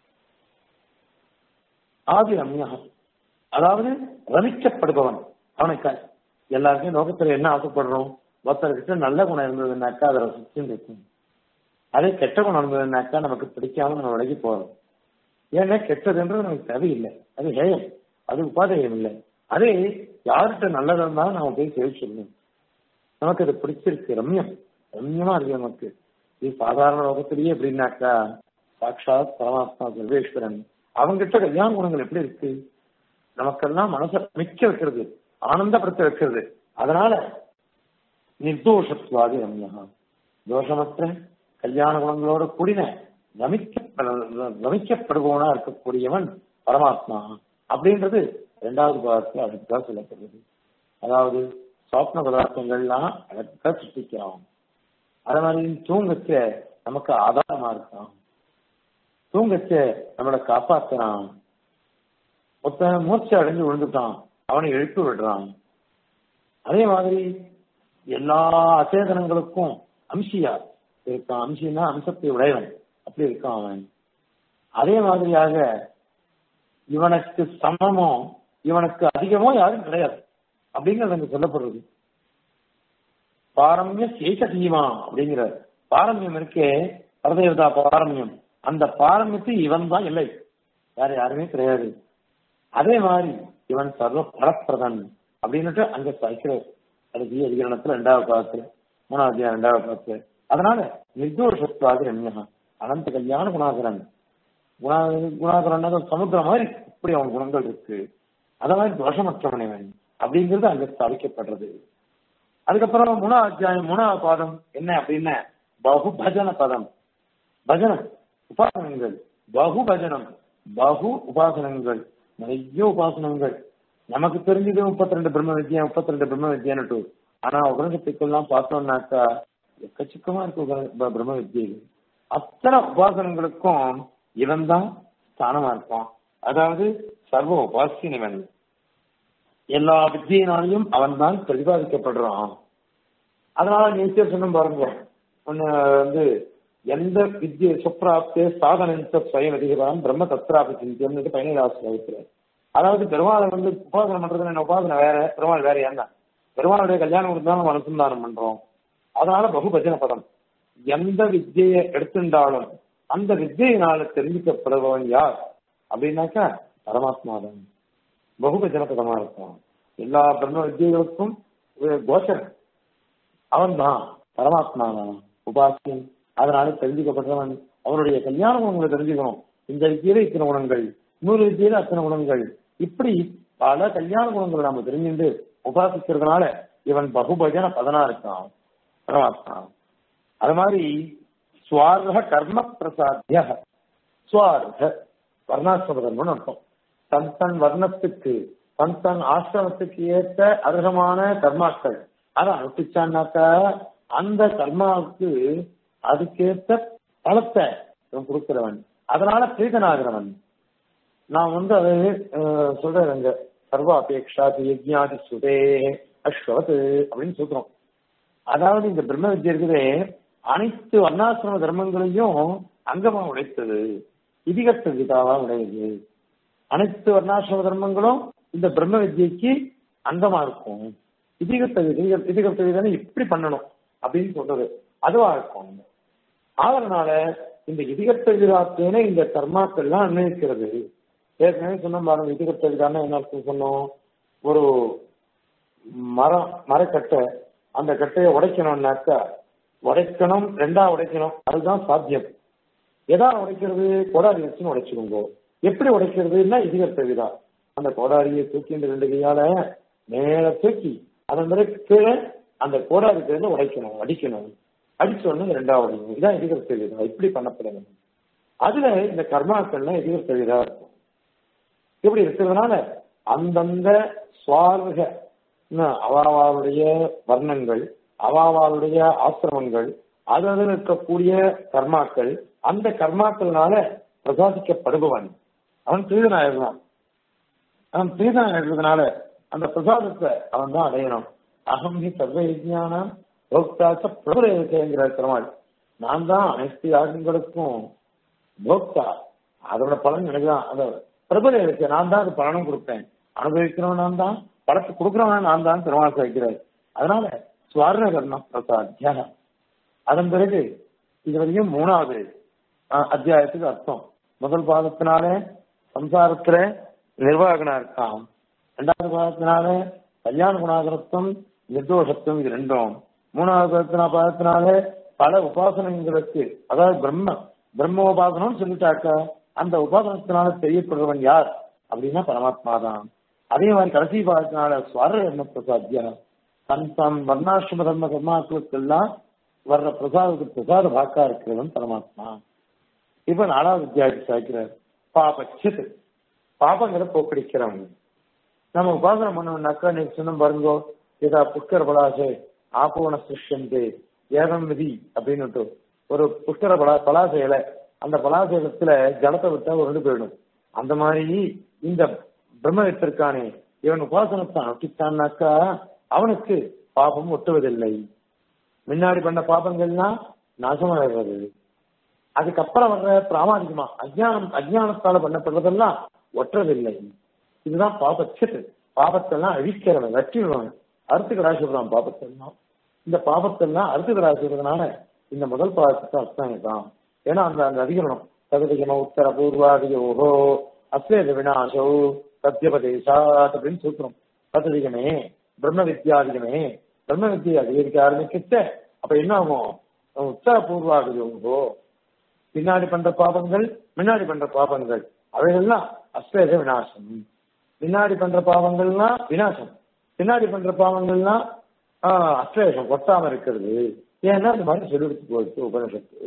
ஆதி ரம்யா அதாவது ரமிக்கப்படுபவன் அவனுக்கு எல்லாருக்கும் லோகத்துல என்ன ஆசைப்படுறோம் ஒருத்தர்கிட்ட நல்ல குணம் இருந்ததுனாக்கா அதை ரசிச்சுன்னு இருக்கும் அதே கெட்ட குணம் இருந்ததுனாக்கா நமக்கு பிடிக்காம நம்ம விலகி போறோம் ஏன்னா கெட்டதுன்றது நமக்கு தேவையில்லை அது ஹேயம் அது உபாதேயம் இல்லை அதே யார்கிட்ட நல்லது இருந்தாலும் நம்ம போய் சேவிச்சிடணும் நமக்கு அது பிடிச்சிருக்கு ரம்யம் ரம்யமா இருக்கு நமக்கு இது சாதாரண லோகத்திலேயே எப்படின்னாக்கா சாட்சாத் பரமாத்மா சர்வேஸ்வரன் அவங்கிட்ட கல்யாண குணங்கள் எப்படி இருக்கு நமக்கெல்லாம் மனசை மிக்க வைக்கிறது ஆனந்தப்படுத்த வைக்கிறது அதனால நிர்தோஷத்வாதி ரம்யா தோஷமற்ற கல்யாண குணங்களோட கூடின ரமிக்க ரமிக்கப்படுபவனா இருக்கக்கூடியவன் பரமாத்மா அப்படின்றது இரண்டாவது பாகத்தில் அதுக்காக சொல்லப்படுறது அதாவது சொப்ன பதார்த்தங்கள்லாம் அதுக்காக சிருஷ்டிக்கிறான் அதே மாதிரி தூங்கச்ச நமக்கு ஆதாரமா இருக்கான் தூங்கச்ச நம்மளை காப்பாத்துறான் ஒருத்தன் மூர்ச்சை அடைஞ்சு விழுந்துட்டான் அவனை எழுப்பி விடுறான் அதே மாதிரி எல்லா அச்சேதனங்களுக்கும் அம்சியா இருக்கான் அம்சின்னா அம்சத்தை உடையவன் அப்படி இருக்கான் அவன் அதே மாதிரியாக இவனுக்கு சமமோ இவனுக்கு அதிகமோ யாரும் கிடையாது அப்படிங்கிறது அங்க சொல்லப்படுறது பாரம்ய சேஷதீமா அப்படிங்கிற பாரம்யம் இருக்கே பரதேவதா பாரம்யம் அந்த பாரம்யத்தை இவன் தான் இல்லை வேற யாருமே கிடையாது அதே மாதிரி இவன் சர்வ பரப்பிரதன் அப்படின்னுட்டு அங்க வைக்கிறார் அதுக்கு அதிகரணத்துல ரெண்டாவது பாகத்துல மூணாவது அத்தியாயம் ரெண்டாவது பாகத்துல அதனால நிர்தோஷத்வாதி ரம்யா அனந்த கல்யாண குணாகரன் குணா குணாகரன் சமுத்திரம் மாதிரி இப்படி அவன் குணங்கள் இருக்கு அத மாதிரி தோஷமற்றவன் இவன் அப்படிங்கிறது அங்க ஸ்தாபிக்கப்படுறது அதுக்கப்புறம் மூணாவது அத்தியாயம் மூணாவது பாதம் என்ன அப்படின்னா பகு பஜன பதம் பஜனம் உபாசனங்கள் பகு பஜனம் பகு உபாசனங்கள் நிறைய உபாசனங்கள் நமக்கு தெரிஞ்சது முப்பத்தி ரெண்டு பிரம்ம வித்யா முப்பத்தி ரெண்டு பிரம்ம வித்யான்னு ஆனா உபனிஷத்துக்கெல்லாம் பார்த்தோம்னாக்கா எக்கச்சக்கமா இருக்கு உப- பிரம்ம வித்தியைகள் அத்தனை உபாசனங்களுக்கும் இவன் தான் ஸ்தானமா இருப்பான் அதாவது சர்வ உபாசியன் இவன் எல்லா வித்தியினாலையும் அவன் தான் பிரதிபாதிக்கப்படுறான் அதனால நேச்சர் சொன்ன பாருங்க ஒன்னு வந்து எந்த வித்தியை சுப்ராப்தே சாதனந்த ஸ்வயம் அதிகாரம் பிரம்ம தத்ராபி சிந்தியம் பதினேழாவது ஸ்லோகத்துல அதாவது பெருமாளை வந்து உபாசனை பண்றது என்ன உபாசனை வேற பெருமாள் வேற என்ன பெருமாளுடைய கல்யாணம் கொடுத்தா நம்ம அனுசந்தானம் பண்றோம் அதனால பகுபஜன பதம் எந்த வித்தியை எடுத்துட்டாலும் அந்த வித்தியினால தெரிஞ்சுக்கப்படுபவன் யார் அப்படின்னாக்கா பரமாத்மா தான் பகுபஜன பதமா இருக்கும் எல்லா பிரம்ம வித்தியர்களுக்கும் ஒரு கோச்சரன் அவன் தான் பரமாத்மா தான் உபாசியன் அதனால தெரிஞ்சுக்கப்பட்டவன் அவனுடைய கல்யாண குணங்களை தெரிஞ்சுக்கணும் இந்த வித்தியில இத்தனை குணங்கள் இன்னொரு வித்தியில அத்தனை குணங்கள் இப்படி பல கல்யாண குணங்களை நாம தெரிஞ்சுட்டு உபாசிக்கிறதுனால இவன் பகுபஜன பதனா இருக்கான் பரமாத்மா அது மாதிரி சுவார்க கர்ம பிரசாத்திய சுவார்க வர்ணாசிரமதம்னு அர்த்தம் தன் தன் வர்ணத்துக்கு தன் தன் ஆசிரமத்துக்கு ஏற்ற அர்ஹமான கர்மாக்கள் அதை அனுப்பிச்சான்னாக்கா அந்த கர்மாவுக்கு அதுக்கேற்ற பலத்தை இவன் கொடுக்கிறவன் அதனால பிரீதனாகிறவன் நான் வந்து அது அஹ், சொல்றேன் அங்க சர்வ அபேக்ஷா யஜ்ஞாதி சுதே அஸ்வத் அப்படின்னு சொல்றோம் அதாவது இந்த பிரம்ம வித்யை இருக்குதே அனைத்து வர்ணாசிரம தர்மங்களையும் அங்கமா உடைத்தது இதிகத்த விதாவா உடையது அனைத்து வர்ணாசிரம தர்மங்களும் இந்த பிரம்ம வித்யைக்கு அங்கமா இருக்கும் இதிகத்த விதி இதிகத்த விதனை இப்படி பண்ணணும் அப்படின்னு சொல்றது அதுவா இருக்கும் அதனால இந்த இதிகத்த விதாத்தேனே இந்த கர்மாக்கள்லாம் அன்வயிக்கிறது ஏற்கனவே சொன்ன பாருங்க இதிகத்த விதான என்ன அர்த்தம் சொன்னோம் ஒரு மரம் மரக்கட்டை அந்த கட்டையை உடைக்கணும்னாக்கா உடைக்கணும் ரெண்டா உடைக்கணும் அதுதான் சாத்தியம் எதா உடைக்கிறது கோடாரி வச்சுன்னு உடைச்சுக்கோங்க எப்படி உடைக்கிறதுன்னா இதிகத்த விதா அந்த கோடாரியை தூக்கி இந்த ரெண்டு கையால மேல தூக்கி அதன் பிறகு கீழே அந்த கோடாரி இருந்து உடைக்கணும் அடிக்கணும் அடிச்ச உடனே ரெண்டாவது உடைக்கணும் இதான் எதிர்த்த விதா இப்படி பண்ணப்படணும் அதுல இந்த கர்மாக்கள்லாம் எதிர்த்த விதா இருக்கும் இப்படி இருக்கிறதுனால அந்தந்த சுவார்க அவாவாளுடைய வர்ணங்கள் அவாவாளுடைய ஆசிரமங்கள் அது அதில் இருக்கக்கூடிய கர்மாக்கள் அந்த கர்மாக்கள்னால பிரசாதிக்கப்படுபவன் அவன் தீதனாயிருந்தான் அவன் தீதனாயிருக்கிறதுனால அந்த பிரசாதத்தை அவன் தான் அடையணும் அகம் ஹி சர்வ விஜயானம் போக்தாச்ச பிரபுரேங்கிற பெருமாள் நான் தான் அனைத்து யாகங்களுக்கும் போக்தா அதோட பலன் எனக்கு தான் அந்த பிரபல இருக்கு நான் தான் அது பலனும் கொடுப்பேன் அனுபவிக்கிறவன் நான் தான் பலத்தை கொடுக்குறவன் நான் தான் பெருமாள் வைக்கிறார் அதனால சுவாரண கர்ணம் பிரசாத்தியா அதன் பிறகு இது வரையும் மூணாவது அஹ், அத்தியாயத்துக்கு அர்த்தம் முதல் பாதத்தினால சம்சாரத்துல நிர்வாகனா இருக்கான் இரண்டாவது பாதத்தினால கல்யாண குணாகரத்துவம் நிர்தோஷத்துவம் இது ரெண்டும் மூணாவது பாதத்தினா பாதத்தினால பல உபாசனங்களுக்கு அதாவது பிரம்ம பிரம்ம உபாசனம் சொல்லிட்டாக்கா அந்த உபாசனத்தினால தெரியப்படுறவன் யார் அப்படின்னா பரமாத்மா தான் அதே மாதிரி கடைசி பாதத்தினால சுவார என்ன பிரசாத்தியா தன் தன் வர்ணாசிரம தர்ம கர்மாக்களுக்கெல்லாம் வர்ற பிரசாதத்துக்கு பிரசாத பாக்கா இருக்கிறவன் பரமாத்மா இப்ப நாலாவது அத்தியாயத்தை சாய்க்கிறார் பாபச்சித் பாபங்களை போக்கடிக்கிறவன் நம்ம உபாசனை பண்ணோம்னாக்கா நீங்க சொன்ன பாருங்கோ ஏதா புஷ்கர பலாசை ஆப்போன சிருஷ்யந்தே ஏகம் விதி அப்படின்னுட்டு ஒரு புஷ்கர பலா பலாசையில அந்த பலாசைலத்துல ஜலத்தை விட்டா உருண்டு போயிடும் அந்த மாதிரி இந்த பிரம்ம இருக்கானே இவன் உபாசனத்தை அனுப்பித்தான்னாக்கா அவனுக்கு பாபம் ஒட்டுவதில்லை முன்னாடி பண்ண பாபங்கள்லாம் நாசமாகிறது அதுக்கப்புறம் வர்ற பிராமாணிகமா அஜ்ஞானம் அஜ்ஞானத்தால பண்ணப்படுறதெல்லாம் ஒற்றதில்லை இதுதான் பாபச்சத்து பாபத்தெல்லாம் அழிக்கிறவன் வெற்றிடுவான் அறுத்து கடாசிடுறான் பாபத்தெல்லாம் இந்த பாபத்தெல்லாம் அறுத்து கடாசிடுறதுனால இந்த முதல் பாதத்துக்கு அர்த்தம் இதுதான் ஏன்னா அந்த அந்த அதிகரணம் தகுதிகம உத்தர பூர்வாதியோகோ அஸ்வேத வினாசோ சத்தியபதேசாத் அப்படின்னு சூத்திரம் தகுதிகமே பிரம்ம வித்யாதிகமே பிரம்ம வித்தியை அதிகரிக்க ஆரம்பிக்கிட்ட அப்ப என்ன ஆகும் உத்தர பூர்வாதியோகோ பின்னாடி பண்ற பாவங்கள் முன்னாடி பண்ற பாவங்கள் அவைகள்லாம் அஸ்வேத விநாசம் பின்னாடி பண்ற பாவங்கள்லாம் விநாசம் பின்னாடி பண்ற பாவங்கள்லாம் ஆஹ், அஸ்வேஷம் ஒட்டாம இருக்கிறது ஏன்னா இந்த மாதிரி சொல்லிடுத்து போயிடுச்சு உபனிஷத்து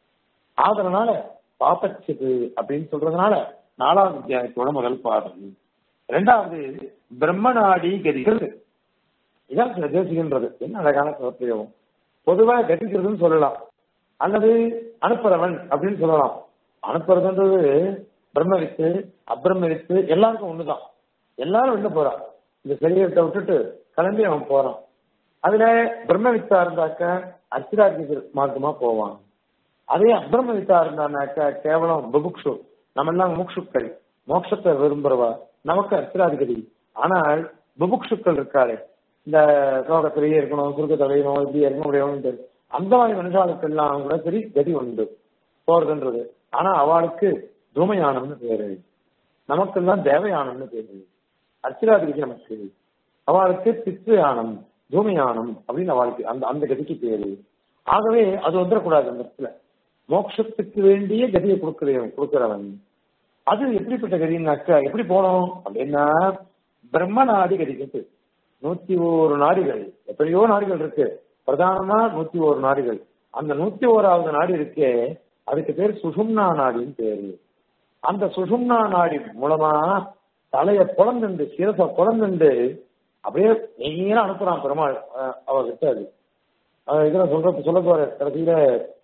ஆதரனால பாப்பச்சது அப்படின்னு சொல்றதுனால நாலாவது அத்தியாயத்தோட முதல் பாடம் ரெண்டாவது பிரம்மநாடி கதிகள் இதான் சில தேசிகன்றது என்ன அழகான பிரயோகம் பொதுவா கதிக்கிறதுன்னு சொல்லலாம் அல்லது அனுப்புறவன் அப்படின்னு சொல்லலாம் அனுப்புறதுன்றது பிரம்ம வித்து அப்பிரம்ம வித்து எல்லாருக்கும் ஒண்ணுதான் எல்லாரும் வெளில போறான் இந்த சரீரத்தை விட்டுட்டு கிளம்பி அவன் போறான் அதுல பிரம்ம வித்தா இருந்தாக்க அச்சிராஜி மார்க்கமா போவான் அதே அப்பிரம வித்தா இருந்தானாக்க கேவலம் புபுக்ஷு நம்ம எல்லாம் முக்ஷுக்கள் மோட்சத்தை விரும்புறவா நமக்கு அச்சிராதிபதி ஆனால் புபுக்ஷுக்கள் இருக்காளே இந்த லோகத்திலேயே இருக்கணும் சுருக்கத்தை வைக்கணும் இப்படி இருக்கணும் இப்படி இருக்கணும் அந்த மாதிரி மனுஷாளுக்கெல்லாம் கூட சரி கதி உண்டு போறதுன்றது ஆனா அவளுக்கு தூமயானம்னு பேரு நமக்கெல்லாம் தேவயானம்னு பேரு அர்ச்சிராதிபதி நமக்கு அவளுக்கு பித்ருயானம் தூமயானம் அப்படின்னு அவளுக்கு அந்த அந்த கதிக்கு பேரு ஆகவே அது வந்துடக்கூடாது அந்த இடத்துல மோட்சத்துக்கு வேண்டிய கதியை கொடுக்கிறவன் கொடுக்கிறவன் அது எப்படிப்பட்ட கதினாக்கா எப்படி போனோம் அப்படின்னா பிரம்ம நாடி கதிக்கிறது நூத்தி ஒரு நாடிகள் எத்தனையோ நாடுகள் இருக்கு பிரதானமா நூத்தி ஒரு நாடுகள் அந்த நூத்தி ஓராவது நாடு இருக்கே அதுக்கு பேர் சுஷும்னா நாடின்னு பேரு அந்த சுஷும்னா நாடி மூலமா தலைய குழந்துண்டு சிரச குழந்துண்டு அப்படியே நேரம் அனுப்புறான் பெருமாள் அஹ் அவர்கிட்ட அது அஹ் இதுல சொல்ற சொல்ல போற கடைசியில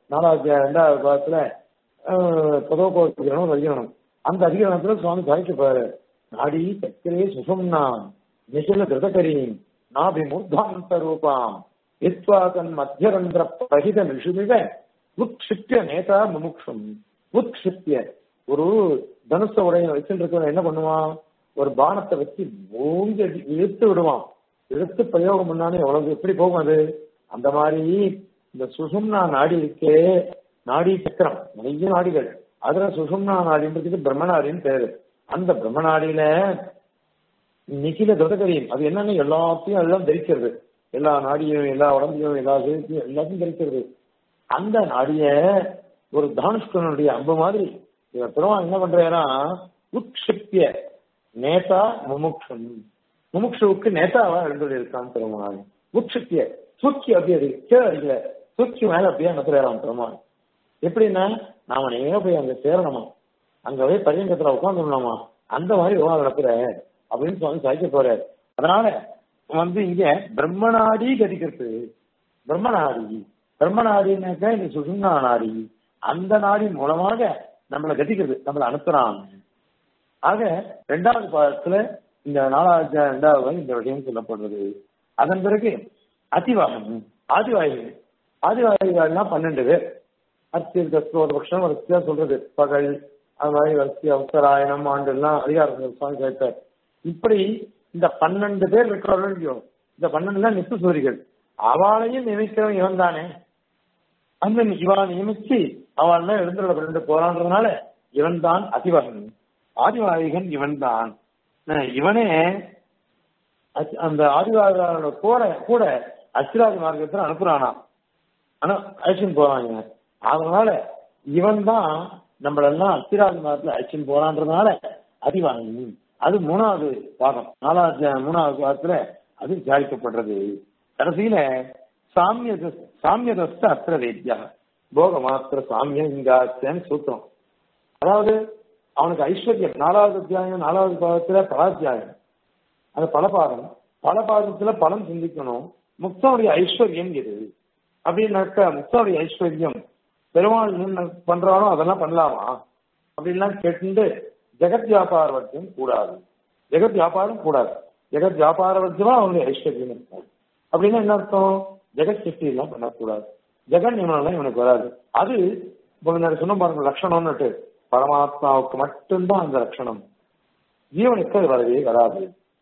நாலாவது ரெண்டாவது பாகத்துல புதவ கோவிக்கணும் வைக்கணும் அந்த அதிகரணத்துல சுவாமி சாய்க்கப்பாரு நாடி சக்கரே சுசம்னா நிசல திருதகரீம் நாபிமுர்தாந்த ரூபாம் எத்வா தன் மத்தியரந்திர பகித நிஷுமிக உட்சிப்பிய நேதா முமுக்ஷம் உட்சிப்பிய ஒரு தனுச உடைய வச்சுட்டு என்ன பண்ணுவான் ஒரு பானத்தை வச்சு மூங்கி அடி இழுத்து விடுவான் இழுத்து பிரயோகம் பண்ணாலும் எவ்வளவு எப்படி போகும் அது அந்த மாதிரி இந்த சுசும்னா நாடி இருக்கே நாடி சக்கரம் நிறைய நாடிகள் அதுல சுசும்னா நாடின்றதுக்கு பிரம்மநாடின்னு பேரு அந்த பிரம்மநாடியில நிகில தொடக்கரியும் அது என்னன்னு எல்லாத்தையும் எல்லாம் தரிக்கிறது எல்லா நாடியும் எல்லா உடம்பையும் எல்லா சேர்த்தையும் எல்லாத்தையும் தரிக்கிறது அந்த நாடிய ஒரு தானுஷ்கனுடைய அம்பு மாதிரி இவர் பெருமாள் என்ன பண்றாருன்னா உட்சிப்பிய நேதா முமுக்ஷன் முமுக்ஷுவுக்கு நேதாவா எழுந்து இருக்கான் பெருமாள் உட்சிப்பிய தூக்கி அப்படியே அது கீழே அடிக்கல தூக்கி மேல அப்படியே அனுப்புறாராம் பெருமாள் எப்படின்னா நாம நேரம் போய் அங்க சேரணுமா அங்க போய் பரியங்கத்துல உட்காந்துடணுமா அந்த மாதிரி உணவு நடப்புற அப்படின்னு சுவாமி சாய்க்க போறாரு அதனால வந்து இங்க பிரம்மநாடி கதிக்கிறது பிரம்மநாடி பிரம்மநாடினாக்கா இந்த சுசும்னா நாடி அந்த நாடி மூலமாக நம்மளை கதிக்கிறது நம்மளை அனுப்புறாங்க ஆக ரெண்டாவது பாதத்துல இந்த நாலாவது ரெண்டாவது இந்த விஷயம் சொல்லப்படுறது அதன் பிறகு அதிவாகம் ஆதிவாயுகள் ஆதிவாயுகள்லாம் பன்னெண்டு பேர் அத்திய ஒரு பட்சம் வரிசையா சொல்றது பகல் அது மாதிரி வரிசை அவசராயணம் ஆண்டுலாம் அதிகாரம் சுவாமி கேட்டார் இப்படி இந்த பன்னெண்டு பேர் இருக்கிறவர்கள் இந்த பன்னெண்டுல நித்து சூரிகள் அவளையும் நியமிக்கிறவன் இவன் தானே அந்த இவனை நியமிச்சு அவன் எழுந்துள்ள ரெண்டு போறான்றதுனால இவன் தான் அதிவாகன் ஆதிவாகிகன் இவன் தான் இவனே அந்த ஆதிவாகனோட கூட கூட அச்சிராதி மார்க்கத்தில் அனுப்புறானா ஆனா அழைச்சின்னு போறாங்க அதனால இவன் தான் நம்மளெல்லாம் அச்சிராதி மார்க்கத்தில் அழைச்சின்னு போறான்றதுனால அதிவாகன் அது மூணாவது பாகம் நாலாவது மூணாவது பாகத்துல அது விசாரிக்கப்படுறது கடைசியில சாமிய சாமியதஸ்த அத்திர வேத்தியா போக மாத்திர சாமியம் இங்காச்சன்னு சூத்திரம் அதாவது அவனுக்கு ஐஸ்வர்யம் நாலாவது அத்தியாயம் நாலாவது பாகத்துல பலாத்தியாயம் அது பலபாதம் பலபாதத்துல பலம் சிந்திக்கணும் முக்தனுடைய ஐஸ்வர்யம் எது அப்படின்னாக்கா முக்தனுடைய ஐஸ்வர்யம் பெருமாள் என்ன பண்றானோ அதெல்லாம் பண்ணலாமா அப்படின்லாம் கேட்டு ஜெகத் வியாபார வர்த்தியம் கூடாது ஜெகத் வியாபாரம் கூடாது ஜெகத் வியாபார வர்த்தியமா அவனுடைய ஐஸ்வர்யம் இருக்கும் அப்படின்னா என்ன அர்த்தம் ஜெகத் சிருஷ்டி எல்லாம் பண்ணக்கூடாது ஜெகன் நியமனம் இவனுக்கு வராது அது முன்னாடி சொன்ன பாருங்க லட்சணம்னுட்டு பரமாத்மாவுக்கு மட்டும்தான் அந்த லட்சணம் ஜீவனுக்கு அது வரவே வராது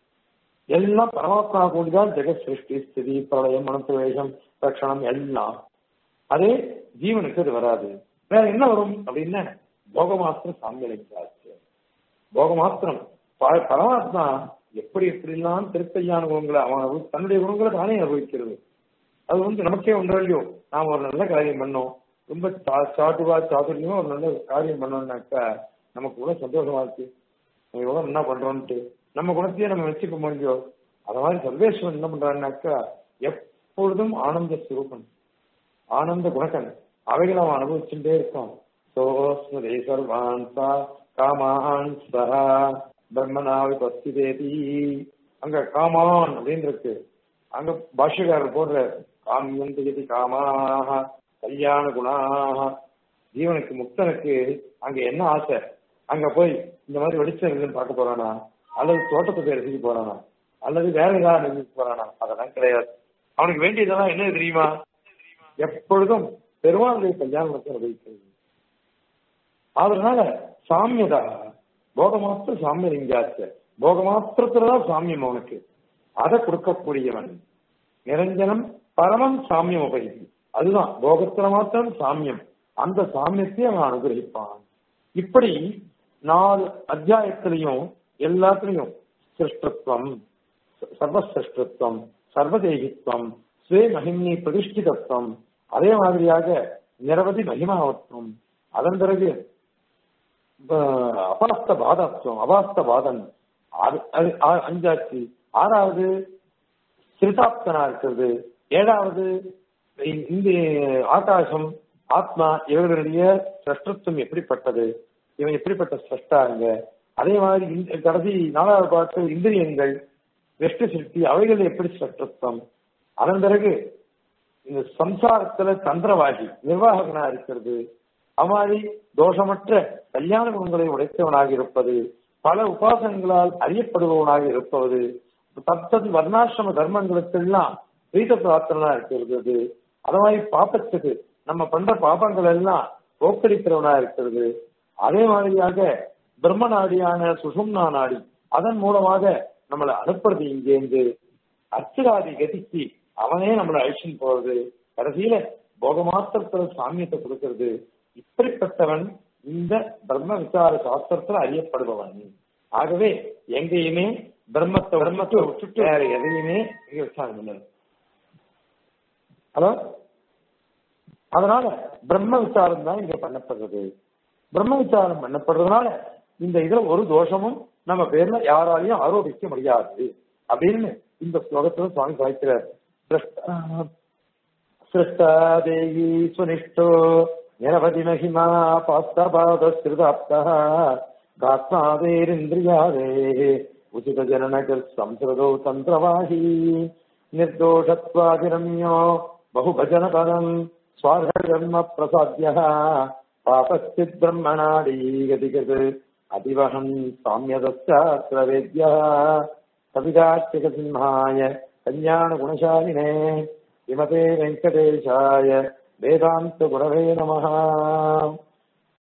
எல்லாம் பரமாத்மா கூடிதான் ஜெகத் சிருஷ்டி ஸ்திதி பிரளயம் மனசுவேஷம் லட்சணம் எல்லாம் அதே ஜீவனுக்கு அது வராது வேற என்ன வரும் அப்படின்னா போகமாத்திரம் சாமியலிங்காச்சு போகமாத்திரம் பரமாத்மா எப்படி எப்படிலாம் திருப்பையான குணங்களை அவன் தன்னுடைய குணங்களை தானே அனுபவிக்கிறது அது வந்து நமக்கே ஒன்று இல்லையோ நாம் ஒரு நல்ல காரியம் பண்ணோம் ரொம்ப சாட்டுவா சாதுரியமா ஒரு நல்ல காரியம் பண்ணோம்னாக்கா நமக்கு கூட சந்தோஷமா இருக்கு நம்ம எவ்வளவு என்ன பண்றோம்ட்டு நம்ம குணத்தையே நம்ம வச்சுக்க முடியும் அத மாதிரி சர்வேஸ்வரன் என்ன பண்றான்னாக்கா எப்பொழுதும் ஆனந்த சுரூபன் ஆனந்த குணக்கன் அவைகளை அவன் அனுபவிச்சுட்டே இருக்கான் சோஸ்மதே சர்வான் சா காமான் சஹா பிரம்மனாவி பஸ்திதேதி அங்க காமான் அப்படின்னு இருக்கு அங்க பாஷ்யக்காரர் போடுற காமியந்தி காமாக கல்யாண குணாக ஜீவனுக்கு முக்தனுக்கு அங்க என்ன ஆசை அங்க போய் இந்த மாதிரி வெளிச்சம் பார்க்க போறானா அல்லது தோட்டத்தை போய் ரசிக்க போறானா அல்லது வேற ஏதாவது ரசிக்க போறானா அதெல்லாம் கிடையாது அவனுக்கு வேண்டியதெல்லாம் என்ன தெரியுமா எப்பொழுதும் பெருமாளுடைய கல்யாணத்தை அனுபவிக்கிறது அதனால சாமியதா போகமாத்திர சாமியம் இங்காச்ச போகமாத்திரத்துலதான் சாமியம் அவனுக்கு அதை கொடுக்கக்கூடியவன் நிரஞ்சனம் பரமம் சாமியம் உபயோகி அதுதான் போகத்துல மாத்திரம் சாமியம் அந்த சாமியத்தை அவன் அனுகிரகிப்பான் இப்படி நாலு அத்தியாயத்திலையும் எல்லாத்திலையும் சிருஷ்டத்துவம் சர்வசிருஷ்டத்துவம் சர்வதேகித்வம் ஸ்வே மகிம்னி பிரதிஷ்டிதத்துவம் அதே மாதிரியாக நிரவதி மகிமாவத்துவம் அதன் பிறகு அபாஸ்த பாதத்துவம் அபாஸ்த பாதன் அஞ்சாச்சு ஆறாவது சிறுதாப்தனா இருக்கிறது ஏழாவது இந்த ஆகாசம் ஆத்மா இவர்களுடைய சிரஷ்டத்துவம் எப்படிப்பட்டது இவன் எப்படிப்பட்ட சிரஷ்டாங்க அதே மாதிரி இந்த கடைசி நாலாவது பார்த்து இந்திரியங்கள் வெஷ்ட சிருஷ்டி அவைகள் எப்படி சிரஷ்டத்துவம் அதன் பிறகு இந்த சம்சாரத்துல தந்திரவாதி நிர்வாககனா இருக்கிறது அமாரி தோஷமற்ற கல்யாண குணங்களை உடைத்தவனாக இருப்பது பல உபாசனங்களால் அறியப்படுபவனாக இருப்பது தத்தது வர்ணாசிரம தர்மங்களுக்கெல்லாம் பிரீத பிரார்த்தனா இருக்கிறது அது மாதிரி பாப்பத்துக்கு நம்ம பண்ற பாபங்கள் எல்லாம் போக்கடிக்கிறவனா இருக்கிறது அதே மாதிரியாக பிரம்ம நாடியான சுஷும்னா நாடி அதன் மூலமாக நம்மளை அனுப்புறது இங்கேருந்து அர்ச்சகாதி கதிக்கு அவனே நம்மளை அழிச்சுன்னு போறது கடைசியில போகமாத்திரத்துல சாமியத்தை கொடுக்கிறது இப்படிப்பட்டவன் இந்த பிரம்ம விசார சாஸ்திரத்துல அறியப்படுபவன் ஆகவே எங்கேயுமே பிரம்மத்தை பிரம்மத்தை விட்டுட்டு வேற எதையுமே இங்க விசாரம் இல்லை ஹலோ அதனால பிரம்ம விசாரம் தான் இங்க பண்ணப்படுறது பிரம்ம விசாரம் பண்ணப்படுறதுனால இந்த இதுல ஒரு தோஷமும் நம்ம பேர்ல யாராலையும் ஆரோபிக்க முடியாது அப்படின்னு இந்த ஸ்லோகத்துல சுவாமி சாய்க்கிறார் சிருஷ்டா தேவி சுனிஷ்டோ நிரவதி மகிமா பாஸ்தபாத ஸ்ருதாப்தா காத்மாதேரிந்திரியாதே உச்சித ஜனனக சம்ஸ்ருதோ தந்திரவாஹி निर्दोषत्वादिरम्यो बहुभजन पदम् स्वार्हकर्म प्रसाद्यः पापश्चित् ब्रह्मणाडी गतिगत् अतिवहन् साम्यदश्चात्र वेद्यः कविदार्चिकसिंहाय कल्याणगुणशालिने विमते वेङ्कटेशाय वेदान्तगुरवे नमः